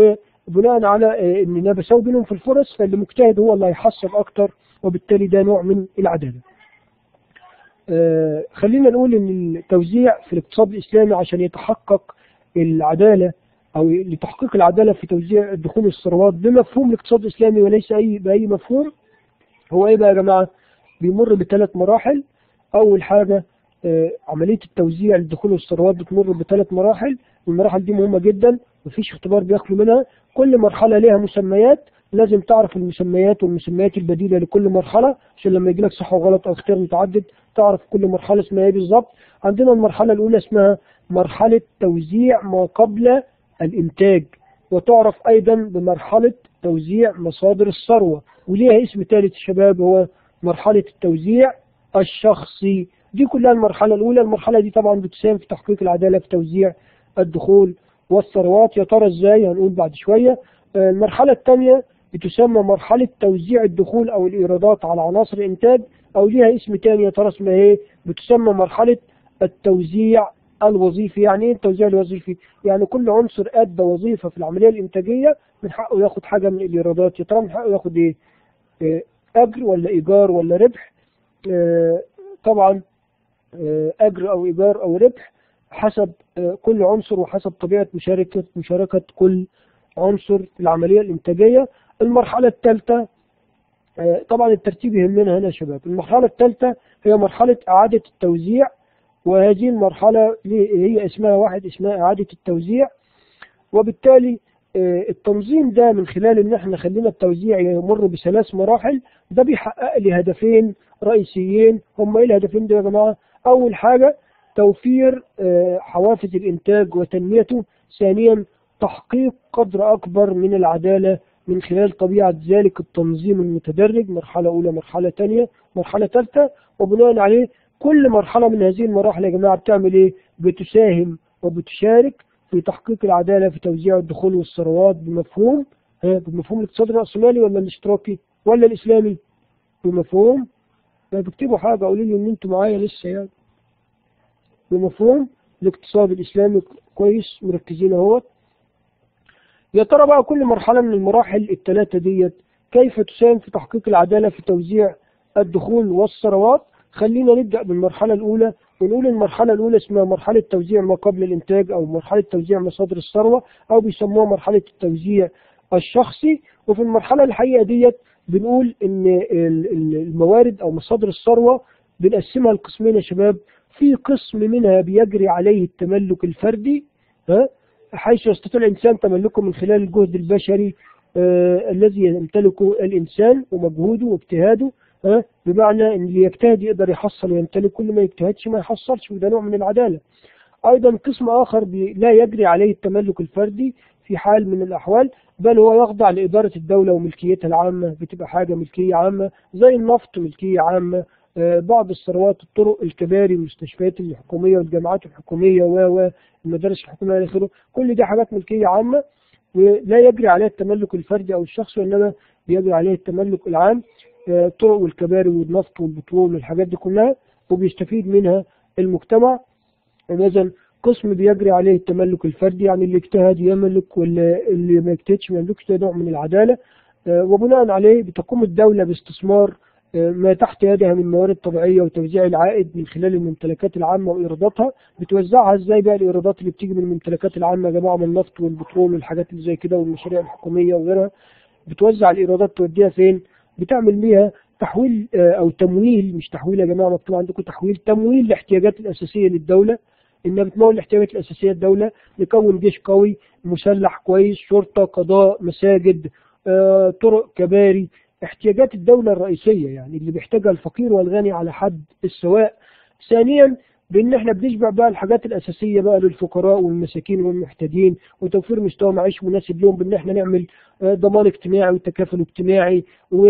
Speaker 1: وبناء على آه، ان انا بساوي بينهم في الفرص فاللي مجتهد هو اللي هيحصل اكتر وبالتالي ده نوع من العداله. آه، خلينا نقول ان التوزيع في الاقتصاد الاسلامي عشان يتحقق العداله او لتحقيق العداله في توزيع دخول الثروات بمفهوم الاقتصاد الاسلامي وليس اي باي مفهوم هو ايه بقى يا جماعه؟ بيمر بثلاث مراحل اول حاجه آه، عمليه التوزيع لدخول الثروات بتمر بثلاث مراحل المراحل دي مهمه جدا مفيش اختبار بيخلو منها كل مرحله ليها مسميات لازم تعرف المسميات والمسميات البديله لكل مرحله عشان لما يجي لك صح وغلط او اختيار متعدد تعرف كل مرحله اسمها ايه بالظبط عندنا المرحله الاولى اسمها مرحله توزيع ما قبل الإنتاج وتعرف أيضا بمرحلة توزيع مصادر الثروة وليها اسم ثالث شباب هو مرحلة التوزيع الشخصي دي كلها المرحلة الأولى المرحلة دي طبعا بتساهم في تحقيق العدالة في توزيع الدخول والثروات يا ترى ازاي هنقول بعد شوية آه، المرحلة الثانية بتسمى مرحلة توزيع الدخول أو الإيرادات على عناصر الإنتاج أو ليها اسم تاني يا ترى اسمها إيه بتسمى مرحلة التوزيع الوظيفي يعني ايه التوزيع الوظيفي يعني كل عنصر ادى وظيفه في العمليه الانتاجيه من حقه ياخد حاجه من الايرادات يا ترى من حقه ياخد ايه آه، اجر ولا ايجار ولا ربح آه، طبعا آه، اجر او ايجار او ربح حسب كل عنصر وحسب طبيعه مشاركه مشاركه كل عنصر في العمليه الانتاجيه المرحله الثالثه طبعا الترتيب يهمنا هنا يا شباب المرحله الثالثه هي مرحله اعاده التوزيع وهذه المرحلة هي اسمها واحد اسمها إعادة التوزيع وبالتالي آه، التنظيم ده من خلال ان احنا خلينا التوزيع يمر بثلاث مراحل ده بيحقق لي هدفين رئيسيين هم ايه الهدفين دول يا جماعه؟ اول حاجه توفير آه، حوافز الانتاج وتنميته، ثانيا تحقيق قدر أكبر من العدالة من خلال طبيعة ذلك التنظيم المتدرج مرحلة أولى مرحلة ثانية مرحلة ثالثة وبناء عليه كل مرحلة من هذه المراحل يا جماعة بتعمل إيه؟ بتساهم وبتشارك في تحقيق العدالة في توزيع الدخول والثروات بمفهوم ها بمفهوم الاقتصاد الرأسمالي ولا الاشتراكي ولا الإسلامي بمفهوم لا بتكتبوا حاجة قولوا لي إن أنتوا معايا لسه يعني بمفهوم الاقتصاد الإسلامي كويس مركزين اهوت يا ترى بقى كل مرحلة من المراحل الثلاثة ديت كيف تساهم في تحقيق العدالة في توزيع الدخول والثروات خلينا نبدأ بالمرحلة الأولى ونقول المرحلة الأولى اسمها مرحلة توزيع ما قبل الإنتاج أو مرحلة توزيع مصادر الثروة أو بيسموها مرحلة التوزيع الشخصي وفي المرحلة الحقيقة ديت بنقول إن ال- ال- الموارد أو مصادر الثروة بنقسمها لقسمين يا شباب في قسم منها بيجري عليه التملك الفردي ها حيث يستطيع الإنسان تملكه من خلال الجهد البشري آه الذي يمتلكه الإنسان ومجهوده واجتهاده ها بمعنى ان اللي يجتهد يقدر يحصل ويمتلك كل ما يجتهدش ما يحصلش وده نوع من العداله. ايضا قسم اخر بي لا يجري عليه التملك الفردي في حال من الاحوال بل هو يخضع لاداره الدوله وملكيتها العامه بتبقى حاجه ملكيه عامه زي النفط ملكيه عامه آه، بعض الثروات الطرق الكباري المستشفيات الحكوميه والجامعات الحكوميه و والمدارس الحكوميه الى اخره كل دي حاجات ملكيه عامه ولا يجري عليها التملك الفردي او الشخصي وانما بيجري عليه التملك العام آه، الطرق والكباري والنفط والبترول والحاجات دي كلها وبيستفيد منها المجتمع إذا قسم بيجري عليه التملك الفردي يعني اللي اجتهد يملك واللي اللي ما اجتهدش ما يملكش ده نوع من العدالة آه، وبناء عليه بتقوم الدولة باستثمار آه، ما تحت يدها من موارد طبيعية وتوزيع العائد من خلال الممتلكات العامة وإيراداتها بتوزعها ازاي بقى الإيرادات اللي بتيجي من الممتلكات العامة يا جماعة من النفط والبترول والحاجات اللي زي كده والمشاريع الحكومية وغيرها بتوزع الإيرادات توديها فين؟ بتعمل بيها تحويل آه، او تمويل مش تحويل يا جماعه مكتوب عندكم تحويل تمويل الاحتياجات الاساسيه للدوله انها بتمول الاحتياجات الاساسيه للدوله نكون جيش قوي مسلح كويس شرطه قضاء مساجد آه، طرق كباري احتياجات الدوله الرئيسيه يعني اللي بيحتاجها الفقير والغني على حد السواء ثانيا بان احنا بنشبع بقى الحاجات الاساسيه بقى للفقراء والمساكين والمحتاجين وتوفير مستوى معيشي مناسب لهم بان احنا نعمل آه، ضمان اجتماعي وتكافل اجتماعي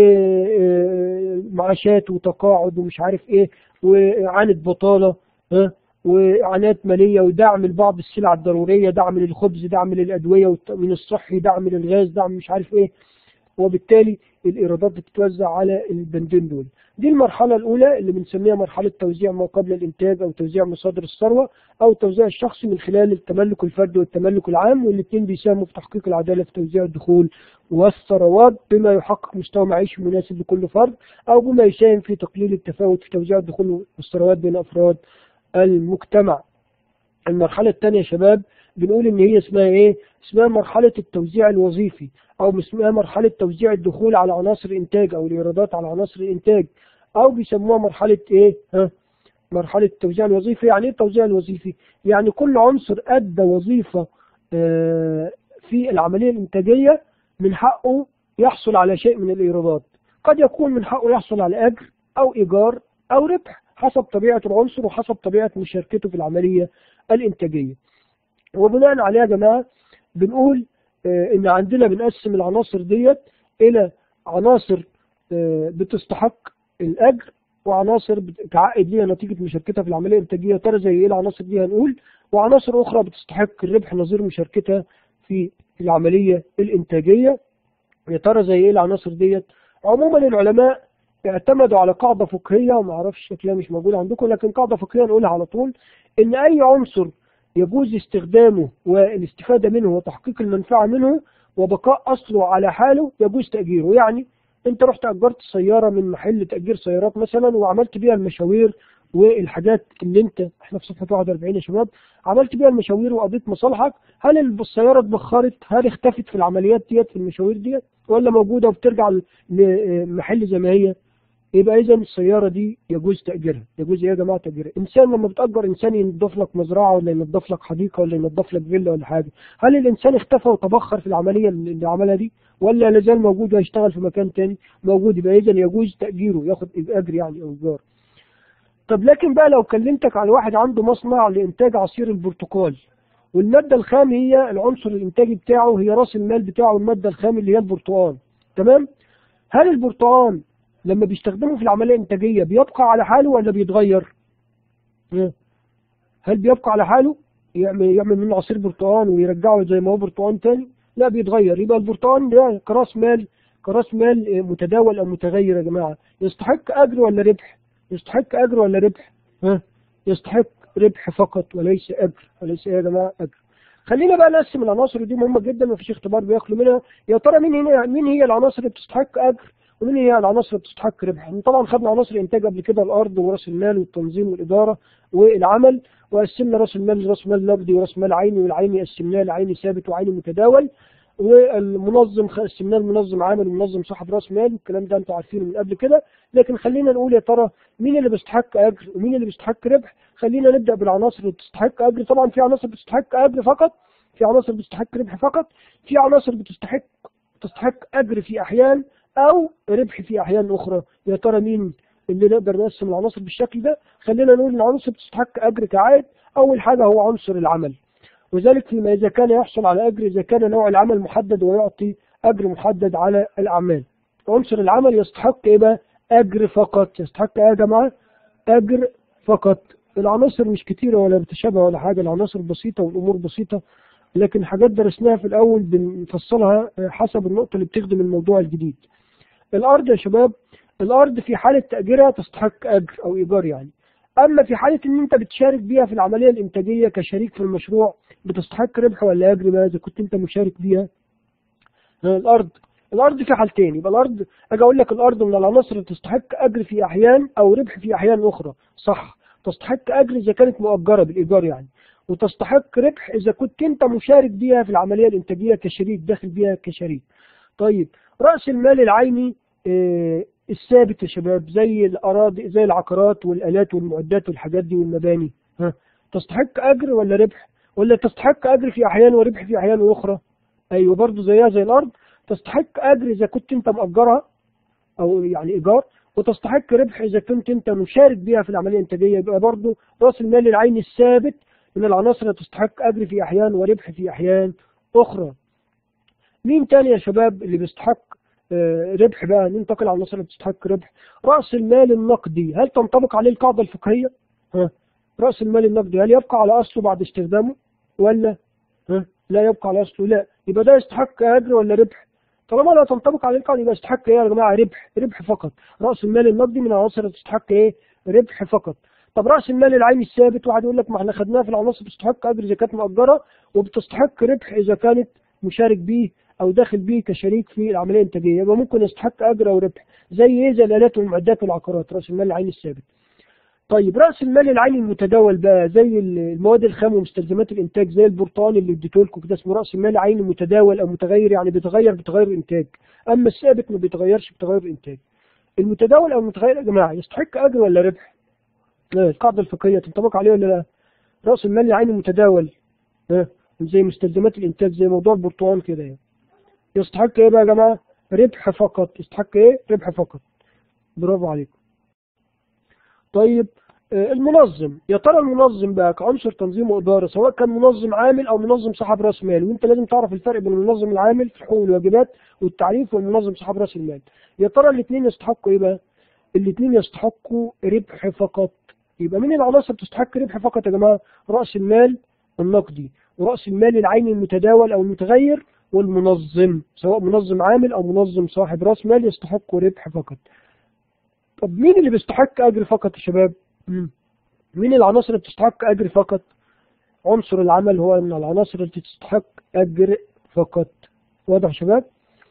Speaker 1: ومعاشات وتقاعد ومش عارف ايه وإعانة بطالة ها وإعانات مالية ودعم لبعض السلع الضرورية دعم للخبز دعم للأدوية والتأمين الصحي دعم للغاز دعم مش عارف ايه وبالتالي الإيرادات بتتوزع على البندين دول دي المرحلة الأولى اللي بنسميها مرحلة توزيع ما قبل الإنتاج أو توزيع مصادر الثروة أو التوزيع الشخصي من خلال التملك الفردي والتملك العام والاثنين بيساهموا في تحقيق العدالة في توزيع الدخول والثروات بما يحقق مستوى معيشي مناسب لكل فرد أو بما يساهم في تقليل التفاوت في توزيع الدخول والثروات بين أفراد المجتمع المرحلة الثانية يا شباب بنقول ان هي اسمها ايه اسمها مرحلة التوزيع الوظيفي او اسمها مرحلة توزيع الدخول على عناصر الانتاج او الايرادات على عناصر الانتاج او بيسموها مرحلة ايه ها مرحلة التوزيع الوظيفي يعني ايه التوزيع الوظيفي يعني كل عنصر ادى وظيفة آه، في العملية الانتاجية من حقه يحصل على شيء من الايرادات قد يكون من حقه يحصل على اجر او ايجار او ربح حسب طبيعة العنصر وحسب طبيعة مشاركته في العملية الانتاجية وبناء عليه يا جماعة بنقول آه، ان عندنا بنقسم العناصر ديت الى عناصر آه، بتستحق الاجر وعناصر بتعقد ليها نتيجة مشاركتها في العملية الانتاجية ترى زي ايه العناصر دي هنقول وعناصر اخرى بتستحق الربح نظير مشاركتها في العملية الانتاجية يا ترى زي ايه العناصر ديت عموما العلماء اعتمدوا على قاعدة فقهية وما اعرفش شكلها مش موجودة عندكم لكن قاعدة فقهية نقولها على طول ان اي عنصر يجوز استخدامه والاستفادة منه وتحقيق المنفعة منه وبقاء أصله على حاله يجوز تأجيره يعني أنت رحت أجرت سيارة من محل تأجير سيارات مثلا وعملت بيها المشاوير والحاجات اللي أنت احنا في صفحة 41 يا شباب عملت بيها المشاوير وقضيت مصالحك هل السيارة اتبخرت هل اختفت في العمليات ديت في المشاوير ديت ولا موجودة وبترجع لمحل زي ما هي يبقى اذا السياره دي يجوز تاجيرها يجوز ايه يا جماعه تاجيرها انسان لما بتاجر انسان ينظف لك مزرعه ولا ينظف لك حديقه ولا ينظف لك فيلا ولا حاجه هل الانسان اختفى وتبخر في العمليه اللي عملها دي ولا لازال موجود وهيشتغل في مكان تاني موجود يبقى اذا يجوز تاجيره ياخد اجر يعني او ايجار طب لكن بقى لو كلمتك على واحد عنده مصنع لانتاج عصير البرتقال والمادة الخام هي العنصر الإنتاجي بتاعه هي رأس المال بتاعه المادة الخام اللي هي البرتقال تمام هل البرتقال لما بيستخدمه في العملية الإنتاجية بيبقى على حاله ولا بيتغير؟ هل بيبقى على حاله؟ يعمل يعمل منه عصير برتقال ويرجعه زي ما هو برتقال تاني؟ لا بيتغير يبقى البرتقال ده كراس مال كراس مال متداول أو متغير يا جماعة يستحق أجر ولا ربح؟ يستحق أجر ولا ربح؟ ها؟ يستحق ربح فقط وليس أجر وليس إيه يا جماعة أجر خلينا بقى نقسم العناصر دي مهمة جدا مفيش اختبار بياخلوا منها يا ترى مين هنا مين هي العناصر اللي بتستحق أجر ومين هي العناصر اللي بتستحق ربح طبعا خدنا عناصر الإنتاج قبل كده الأرض ورأس المال والتنظيم والإدارة والعمل وقسمنا رأس المال لرأس مال نقدي ورأس مال عيني والعيني قسمناه لعيني ثابت وعيني متداول والمنظم قسمناه المنظم عامل ومنظم صاحب راس مال الكلام ده انتوا عارفينه من قبل كده لكن خلينا نقول يا ترى مين اللي بيستحق اجر ومين اللي بيستحق ربح خلينا نبدا بالعناصر اللي بتستحق اجر طبعا في عناصر بتستحق اجر فقط في عناصر بتستحق ربح فقط في عناصر بتستحق تستحق اجر في احيان او ربح في احيان اخرى يا ترى مين اللي نقدر نقسم العناصر بالشكل ده خلينا نقول العناصر بتستحق اجر كعائد اول حاجه هو عنصر العمل وذلك فيما إذا كان يحصل على أجر إذا كان نوع العمل محدد ويعطي أجر محدد على الأعمال عنصر العمل يستحق إيه بقى أجر فقط يستحق إيه يا جماعة أجر فقط العناصر مش كتيرة ولا بتشابه ولا حاجة العناصر بسيطة والأمور بسيطة لكن حاجات درسناها في الأول بنفصلها حسب النقطة اللي بتخدم الموضوع الجديد الأرض يا شباب الأرض في حالة تأجيرها تستحق أجر أو إيجار يعني أما في حالة إن أنت بتشارك بيها في العملية الإنتاجية كشريك في المشروع بتستحق ربح ولا أجر بقى إذا كنت أنت مشارك بيها الأرض الأرض في حالتين يبقى الأرض أجي أقول لك الأرض من العناصر اللي تستحق أجر في أحيان أو ربح في أحيان أخرى صح تستحق أجر إذا كانت مؤجرة بالإيجار يعني وتستحق ربح إذا كنت أنت مشارك بيها في العملية الإنتاجية كشريك داخل بيها كشريك طيب رأس المال العيني آه الثابت يا شباب زي الأراضي زي العقارات والآلات والمعدات والحاجات دي والمباني ها تستحق أجر ولا ربح ولا تستحق أجر في أحيان وربح في أحيان أخرى أيوة برضه زيها زي الأرض تستحق أجر إذا كنت أنت مأجرها أو يعني إيجار وتستحق ربح إذا كنت أنت مشارك بيها في العملية الإنتاجية يبقى برضه رأس المال العيني الثابت من العناصر اللي تستحق أجر في أحيان وربح في أحيان أخرى مين تاني يا شباب اللي بيستحق ربح بقى ننتقل على العناصر اللي بتستحق ربح رأس المال النقدي هل تنطبق عليه القاعدة الفقهية؟ ها رأس المال النقدي هل يبقى على أصله بعد استخدامه ولا ها لا يبقى على أصله لا يبقى ده يستحق أجر ولا ربح؟ طالما لا تنطبق عليه القاعدة يبقى يستحق إيه يا جماعة ربح ربح فقط رأس المال النقدي من العناصر اللي تستحق إيه؟ ربح فقط طب رأس المال العيني الثابت واحد يقول لك ما احنا خدناها في العناصر بتستحق أجر إذا كانت مؤجرة وبتستحق ربح إذا كانت مشارك بيه او داخل بيه كشريك في العمليه الانتاجيه يبقى ممكن يستحق اجر او ربح زي ايه زي الالات والمعدات والعقارات راس المال العيني الثابت طيب راس المال العيني المتداول بقى زي المواد الخام ومستلزمات الانتاج زي البرتقال اللي اديته لكم كده اسمه راس المال عيني متداول او متغير يعني بيتغير بتغير الانتاج اما الثابت ما بيتغيرش بتغير الانتاج المتداول او المتغير يا جماعه يستحق اجر ولا ربح لا القاعده الفقهيه تنطبق عليه ولا لا راس المال العيني المتداول زي مستلزمات الانتاج زي موضوع البرتقال كده يعني يستحق ايه بقى يا جماعه ربح فقط يستحق ايه ربح فقط برافو عليكم طيب المنظم يا ترى المنظم بقى كعنصر تنظيم واداره سواء كان منظم عامل او منظم صاحب راس مال وانت لازم تعرف الفرق بين المنظم العامل في حقوق والواجبات والتعريف والمنظم صاحب راس المال يا ترى الاثنين يستحقوا ايه بقى الاثنين يستحقوا ربح فقط يبقى مين العناصر تستحق ربح فقط يا جماعه راس المال النقدي ورأس المال العيني المتداول أو المتغير والمنظم سواء منظم عامل أو منظم صاحب رأس مال يستحق ربح فقط طب مين اللي بيستحق أجر فقط يا شباب مم. مين العناصر اللي بتستحق أجر فقط عنصر العمل هو من العناصر التي تستحق أجر فقط واضح يا شباب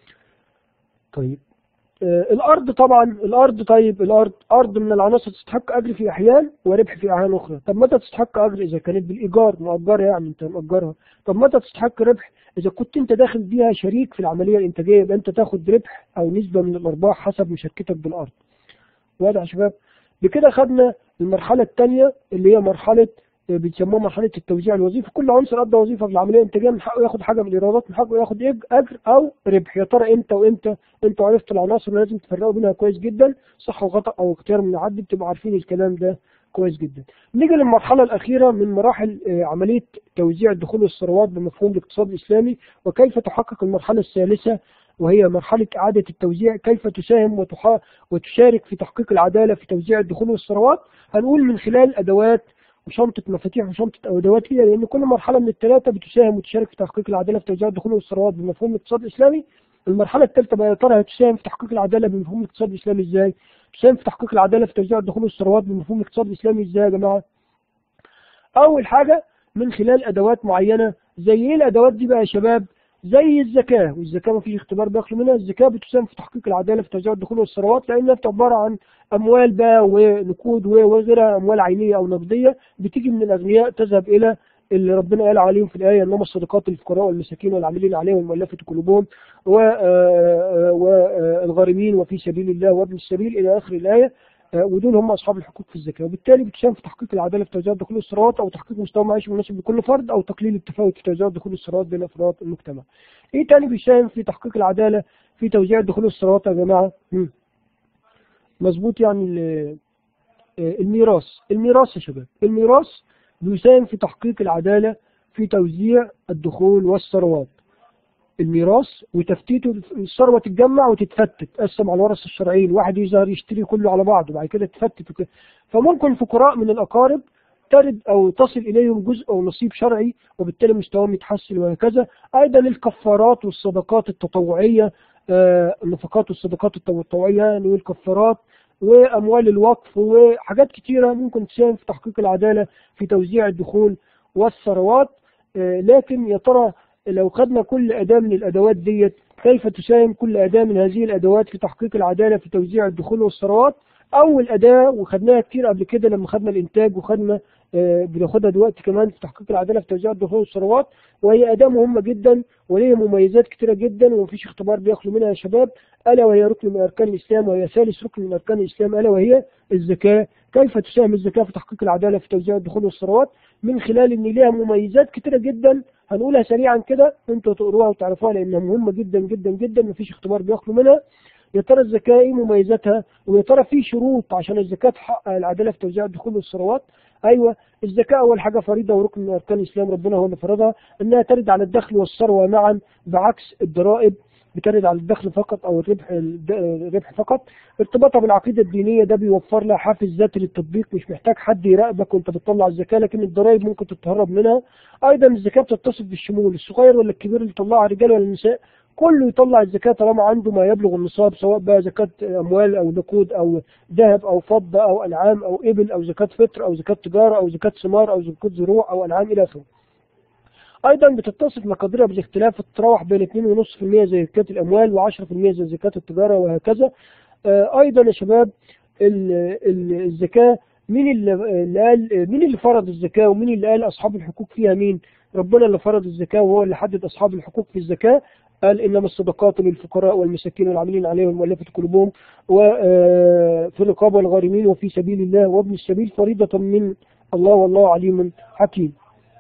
Speaker 1: طيب آه الأرض طبعا الأرض طيب الأرض أرض من العناصر تستحق أجر في أحيان وربح في أحيان أخرى طب متى تستحق أجر إذا كانت بالإيجار مؤجرة يعني أنت مؤجرها طب متى تستحق ربح إذا كنت أنت داخل بيها شريك في العملية الإنتاجية يبقى أنت تاخد ربح أو نسبة من الأرباح حسب مشاركتك بالأرض واضح يا شباب بكده خدنا المرحلة الثانية اللي هي مرحلة بيسموها مرحلة التوزيع الوظيفي كل عنصر أدى وظيفة في العملية الإنتاجية من حقه ياخد حاجة من الإيرادات من حقه ياخد أجر أو ربح يا ترى إمتى وإمتى أنتوا عرفتوا العناصر لازم تفرقوا بينها كويس جدا صح وخطأ أو اختيار من عدي بتبقوا عارفين الكلام ده كويس جدا نيجي للمرحلة الأخيرة من مراحل آه، عملية توزيع الدخول والثروات بمفهوم الاقتصاد الإسلامي وكيف تحقق المرحلة الثالثة وهي مرحلة إعادة التوزيع كيف تساهم وتحا وتشارك في تحقيق العدالة في توزيع الدخول والثروات هنقول من خلال أدوات وشنطة مفاتيح وشنطة أدوات هي لأن كل مرحلة من الثلاثة بتساهم وتشارك في تحقيق العدالة في توزيع الدخول والثروات بمفهوم الاقتصاد الإسلامي المرحلة الثالثة بقى يا ترى هتساهم في تحقيق العدالة بمفهوم الاقتصاد الإسلامي إزاي؟ تساهم في تحقيق العدالة في توزيع الدخول والثروات بمفهوم الاقتصاد الإسلامي إزاي يا جماعة؟ أول حاجة من خلال أدوات معينة زي إيه الأدوات دي بقى يا شباب؟ زي الزكاة والزكاة ما فيش اختبار بياخلوا منها الزكاة بتساهم في تحقيق العدالة في توزيع الدخول والثروات لأنها عبارة عن أموال بقى ونقود وغيرها أموال عينية أو نقدية بتيجي من الأغنياء تذهب إلى اللي ربنا قال عليهم في الآية إنما الصدقات للفقراء والمساكين والعاملين عليهم والمؤلفة قلوبهم والغارمين وفي سبيل الله وابن السبيل إلى آخر الآية آه، ودول هم أصحاب الحقوق في الزكاة وبالتالي بتساهم في تحقيق العدالة في توزيع الدخول والثروات أو تحقيق مستوى معيشي مناسب لكل فرد أو تقليل التفاوت في توزيع الدخول والثروات بين أفراد المجتمع. إيه تاني بيساهم في تحقيق العدالة في توزيع الدخول والثروات يا جماعة؟ مم. مظبوط يعني ال- آه، الميراث، الميراث يا شباب، الميراث بيساهم في تحقيق العدالة في توزيع الدخول والثروات. الميراث وتفتيته الثروه تتجمع وتتفتت تقسم على الورثه الشرعيين واحد يظهر يشتري كله على بعضه بعد كده تفتت وكده فممكن فقراء من الاقارب ترد او تصل اليهم جزء او نصيب شرعي وبالتالي مستواهم يتحسن وهكذا ايضا الكفارات والصدقات التطوعيه آه، النفقات والصدقات التطوعيه يعني والكفارات واموال الوقف وحاجات كتيره ممكن تساهم في تحقيق العداله في توزيع الدخول والثروات آه، لكن يا ترى لو خدنا كل أداة من الأدوات ديت كيف تساهم كل أداة من هذه الأدوات في تحقيق العدالة في توزيع الدخول والثروات أول أداة وخدناها كتير قبل كده لما خدنا الإنتاج وخدنا آه، بناخدها دلوقتي كمان في تحقيق العدالة في توزيع الدخول والثروات وهي أداة مهمة جدا وليها مميزات كتيرة جدا ومفيش اختبار بيخلو منها يا شباب ألا وهي ركن من أركان الإسلام وهي ثالث ركن من أركان الإسلام ألا وهي الزكاة كيف تساهم الزكاة في تحقيق العدالة في توزيع الدخول والثروات من خلال ان ليها مميزات كتيرة جدا هنقولها سريعا كده انتوا تقروها وتعرفوها لانها مهمة جدا جدا جدا مفيش اختبار بيخلو منها يا ترى الزكاة ايه مميزاتها ويا ترى في شروط عشان الزكاة تحقق العدالة في توزيع الدخول والثروات ايوه الزكاة اول حاجة فريضة وركن من اركان الاسلام ربنا هو اللي فرضها انها ترد على الدخل والثروة معا بعكس الضرائب بترد على الدخل فقط او الربح الربح فقط ارتباطها بالعقيدة الدينية ده بيوفر لها حافز ذاتي للتطبيق مش محتاج حد يراقبك وانت بتطلع الزكاة لكن الضرائب ممكن تتهرب منها ايضا الزكاة بتتصف بالشمول الصغير ولا الكبير اللي يطلعها رجال ولا نساء كله يطلع الزكاة طالما عنده ما يبلغ النصاب سواء بقى زكاة أموال أو نقود أو ذهب أو فضة أو أنعام أو إبل أو زكاة فطر أو زكاة تجارة أو زكاة ثمار أو زكاة زروع أو أنعام إلى آخره. أيضا بتتصف مقاديرها بالاختلاف تتراوح بين 2.5% زي زكاة الأموال و10% زي زكاة التجارة وهكذا. آه، أيضا يا شباب ال- ال- الزكاة مين اللي اللي قال مين اللي فرض الزكاة ومين اللي قال أصحاب الحقوق فيها مين؟ ربنا اللي فرض الزكاة وهو اللي حدد أصحاب الحقوق في الزكاة قال إنما الصدقات للفقراء والمساكين والعاملين عليهم والمؤلفة قلوبهم وفي الرقاب والغارمين وفي سبيل الله وابن السبيل فريضة من الله والله عليم حكيم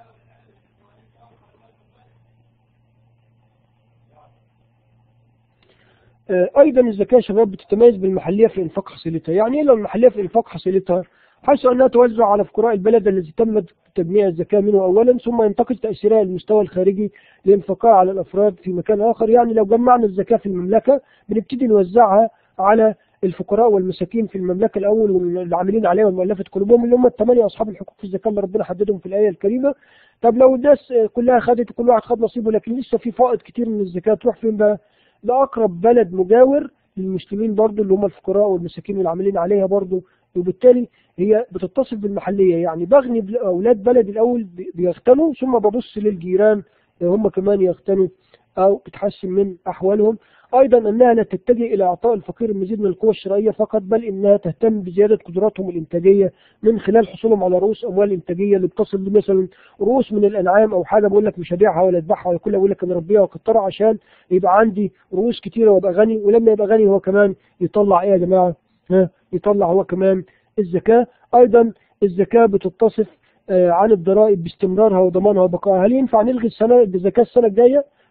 Speaker 1: آه، ايضا الزكاه يا شباب بتتميز بالمحليه في انفاق حصيلتها يعني ايه لو المحليه في انفاق حصيلتها حيث انها توزع على فقراء البلد الذي تمت تجميع الزكاه منه اولا ثم ينتقل تاثيرها للمستوى الخارجي لانفاقها على الافراد في مكان اخر يعني لو جمعنا الزكاه في المملكه بنبتدي نوزعها على الفقراء والمساكين في المملكه الاول والعاملين عليها والمؤلفه قلوبهم اللي هم الثمانيه اصحاب الحقوق في الزكاه اللي ربنا حددهم في الايه الكريمه طب لو الناس كلها خدت وكل واحد خد نصيبه لكن لسه في فائض كتير من الزكاه تروح فين بقى؟ لأقرب بلد مجاور للمسلمين برضو اللي هم الفقراء والمساكين والعاملين عليها برضو وبالتالي هي بتتصل بالمحلية يعني بغني بل- أولاد بلدي الأول بي- بيغتنوا ثم ببص للجيران هم كمان يغتنوا أو بتحسن من أحوالهم أيضا أنها لا تتجه إلى إعطاء الفقير المزيد من القوى الشرائية فقط بل إنها تهتم بزيادة قدراتهم الإنتاجية من خلال حصولهم على رؤوس أموال إنتاجية اللي بتصل مثلا رؤوس من الأنعام أو حاجة بقول لك مش هبيعها ولا أذبحها ولا كلها بقول لك أنا أربيها وأكترها عشان يبقى عندي رؤوس كتيرة وأبقى غني ولما يبقى غني هو كمان يطلع إيه يا جماعة؟ ها يطلع هو كمان الزكاة أيضا الزكاة بتتصف آه، عن الضرائب باستمرارها وضمانها وبقائها هل ينفع نلغي السنة الزكاة السنة الجاية؟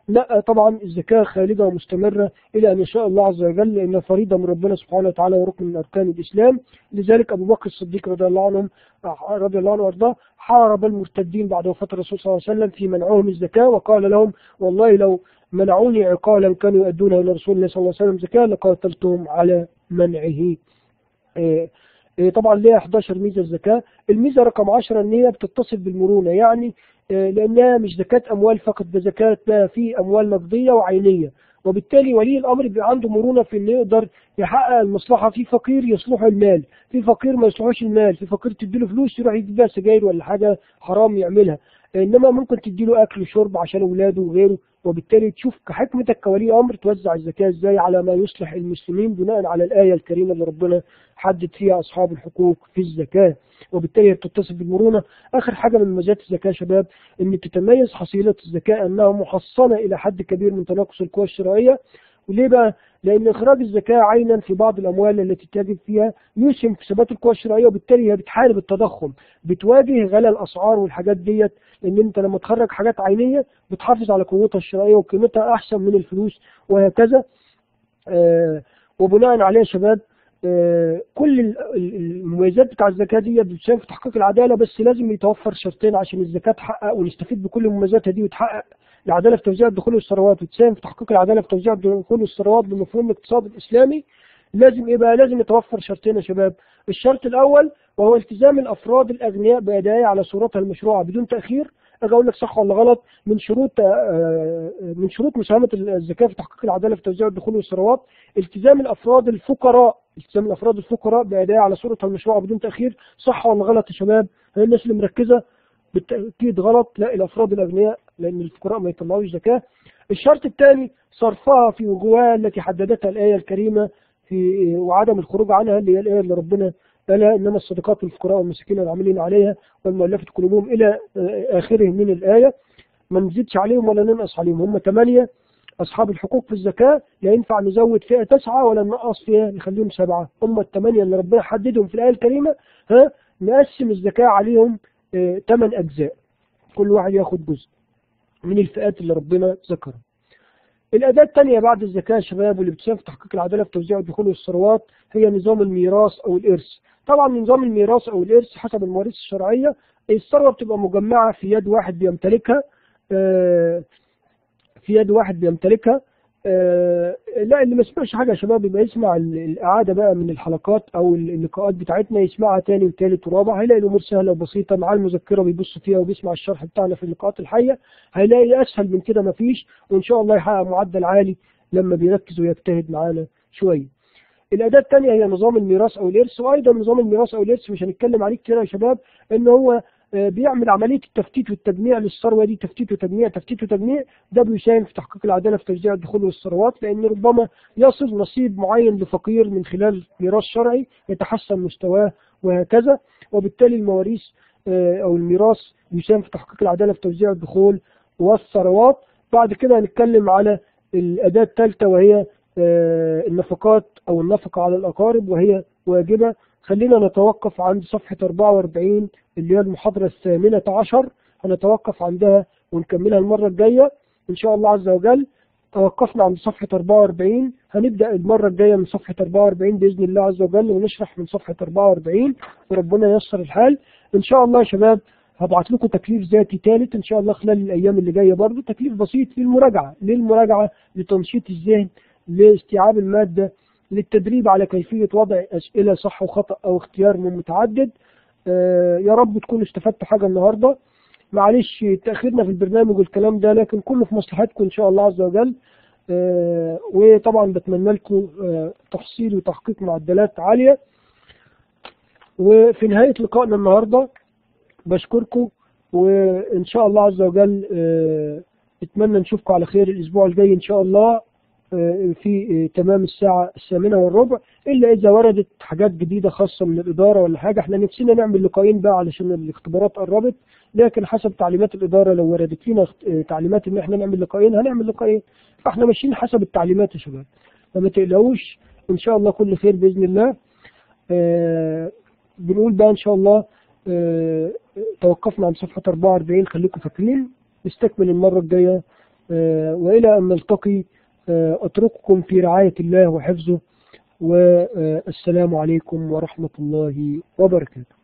Speaker 1: لا طبعا الزكاة خالدة ومستمرة إلى أن يشاء الله عز وجل لأنها فريضة من ربنا سبحانه وتعالى وركن من أركان الإسلام لذلك أبو بكر الصديق رضي الله عنه رضي الله عنه وأرضاه حارب المرتدين بعد وفاة الرسول صلى الله عليه وسلم في منعهم الزكاة وقال لهم والله لو منعوني عقالا كانوا يؤدونها إلى رسول الله صلى الله عليه وسلم زكاة لقاتلتهم على منعه إيه إيه طبعا ليها 11 ميزة الزكاة الميزة رقم 10 ان هي بتتصل بالمرونة يعني إيه لانها مش زكاة اموال فقط ده زكاة بقى في اموال نقدية وعينية وبالتالي ولي الامر بيبقى عنده مرونة في انه يقدر يحقق المصلحة في فقير يصلحه المال في فقير ما يصلحوش المال في فقير تديله فلوس يروح يجيب بيها سجاير ولا حاجة حرام يعملها انما ممكن تديله اكل وشرب عشان اولاده وغيره وبالتالي تشوف كحكمتك كولي امر توزع الزكاه ازاي على ما يصلح المسلمين بناء على الايه الكريمه اللي ربنا حدد فيها اصحاب الحقوق في الزكاه وبالتالي هي بتتصل بالمرونه اخر حاجه من مزايا الزكاه يا شباب ان تتميز حصيله الزكاه انها محصنه الى حد كبير من تناقص القوى الشرائيه وليه بقى؟ لأن إخراج الزكاة عينا في بعض الأموال التي تجب فيها يسهم في ثبات القوى الشرائية وبالتالي هي بتحارب التضخم بتواجه غلاء الأسعار والحاجات ديت لأن أنت لما تخرج حاجات عينية بتحافظ على قوتها الشرائية وقيمتها أحسن من الفلوس وهكذا آه وبناء عليه يا شباب آه كل المميزات بتاع الزكاة دي بتساهم في تحقيق العدالة بس لازم يتوفر شرطين عشان الزكاة تحقق ونستفيد بكل مميزاتها دي وتحقق العدالة في توزيع الدخول والثروات وتساهم في تحقيق العدالة في توزيع الدخول والثروات بمفهوم الاقتصاد الإسلامي لازم ايه بقى لازم يتوفر شرطين يا شباب الشرط الأول وهو التزام الأفراد الأغنياء بأدائها على صورتها المشروعة بدون تأخير أجي أقول لك صح ولا غلط من شروط من شروط مساهمة الزكاة في تحقيق العدالة في توزيع الدخول والثروات التزام الأفراد الفقراء التزام الأفراد الفقراء بأدائها على صورتها المشروعة بدون تأخير صح ولا غلط يا شباب هي الناس اللي مركزة بالتأكيد غلط لا الأفراد الأغنياء لأن الفقراء ما يطلعوش زكاة الشرط الثاني صرفها في وجوهها التي حددتها الآية الكريمة في وعدم الخروج عنها اللي هي الآية اللي ربنا قالها إنما الصدقات للفقراء والمساكين العاملين عليها والمؤلفة قلوبهم إلى آخره من الآية ما نزيدش عليهم ولا ننقص عليهم هم ثمانية أصحاب الحقوق في الزكاة لا ينفع نزود فئة تسعة ولا ننقص فيها نخليهم سبعة هم الثمانية اللي ربنا حددهم في الآية الكريمة ها نقسم الزكاة عليهم ثمان أجزاء كل واحد ياخد جزء من الفئات اللي ربنا ذكرها الأداة الثانية بعد الزكاة يا شباب واللي بتساهم في تحقيق العدالة في توزيع الدخول والثروات هي نظام الميراث أو الإرث طبعا نظام الميراث أو الإرث حسب المواريث الشرعية الثروة بتبقى مجمعة في يد واحد بيمتلكها في يد واحد بيمتلكها آه لا اللي ما سمعش حاجة يا شباب يبقى يسمع الإعادة بقى من الحلقات أو اللقاءات بتاعتنا يسمعها تاني وتالت ورابع هيلاقي الأمور سهلة وبسيطة مع المذكرة بيبص فيها وبيسمع الشرح بتاعنا في اللقاءات الحية هيلاقي أسهل من كده مفيش وإن شاء الله يحقق معدل عالي لما بيركز ويجتهد معانا شوية. الأداة الثانية هي نظام الميراث أو الإرث وأيضا نظام الميراث أو الإرث مش هنتكلم عليه كتير يا شباب إن هو بيعمل عملية التفتيت والتجميع للثروة دي تفتيت وتجميع تفتيت وتجميع ده بيساهم في تحقيق العدالة في توزيع الدخول والثروات لأن ربما يصل نصيب معين لفقير من خلال ميراث شرعي يتحسن مستواه وهكذا وبالتالي المواريث أو الميراث يساهم في تحقيق العدالة في توزيع الدخول والثروات بعد كده هنتكلم على الأداة الثالثة وهي النفقات أو النفقة على الأقارب وهي واجبة خلينا نتوقف عند صفحة 44 اللي هي المحاضرة الثامنة عشر هنتوقف عندها ونكملها المرة الجاية إن شاء الله عز وجل توقفنا عند صفحة 44 هنبدأ المرة الجاية من صفحة 44 بإذن الله عز وجل ونشرح من صفحة 44 وربنا ييسر الحال إن شاء الله يا شباب هبعت لكم تكليف ذاتي ثالث إن شاء الله خلال الأيام اللي جاية برضه تكليف بسيط للمراجعة للمراجعة لتنشيط الذهن لاستيعاب المادة للتدريب على كيفية وضع أسئلة صح وخطأ أو اختيار من متعدد آه يا رب تكونوا استفدتوا حاجة النهاردة معلش تأخيرنا في البرنامج والكلام ده لكن كله في مصلحتكم إن شاء الله عز وجل آه وطبعا بتمنى لكم آه تحصيل وتحقيق معدلات عالية وفي نهاية لقائنا النهاردة بشكركم وإن شاء الله عز وجل اتمنى نشوفكم على خير الأسبوع الجاي إن شاء الله في تمام الساعة الثامنة والربع إلا إذا وردت حاجات جديدة خاصة من الإدارة ولا حاجة إحنا نفسنا نعمل لقاءين بقى علشان الاختبارات قربت لكن حسب تعليمات الإدارة لو وردت لنا تعليمات إن إحنا نعمل لقاءين هنعمل لقاءين فإحنا ماشيين حسب التعليمات يا شباب فما تقلقوش إن شاء الله كل خير بإذن الله آه بنقول بقى إن شاء الله آه توقفنا عن صفحة 44 خليكم فاكرين نستكمل المرة الجاية آه، وإلى أن نلتقي آه، أترككم في رعاية الله وحفظه والسلام عليكم ورحمة الله وبركاته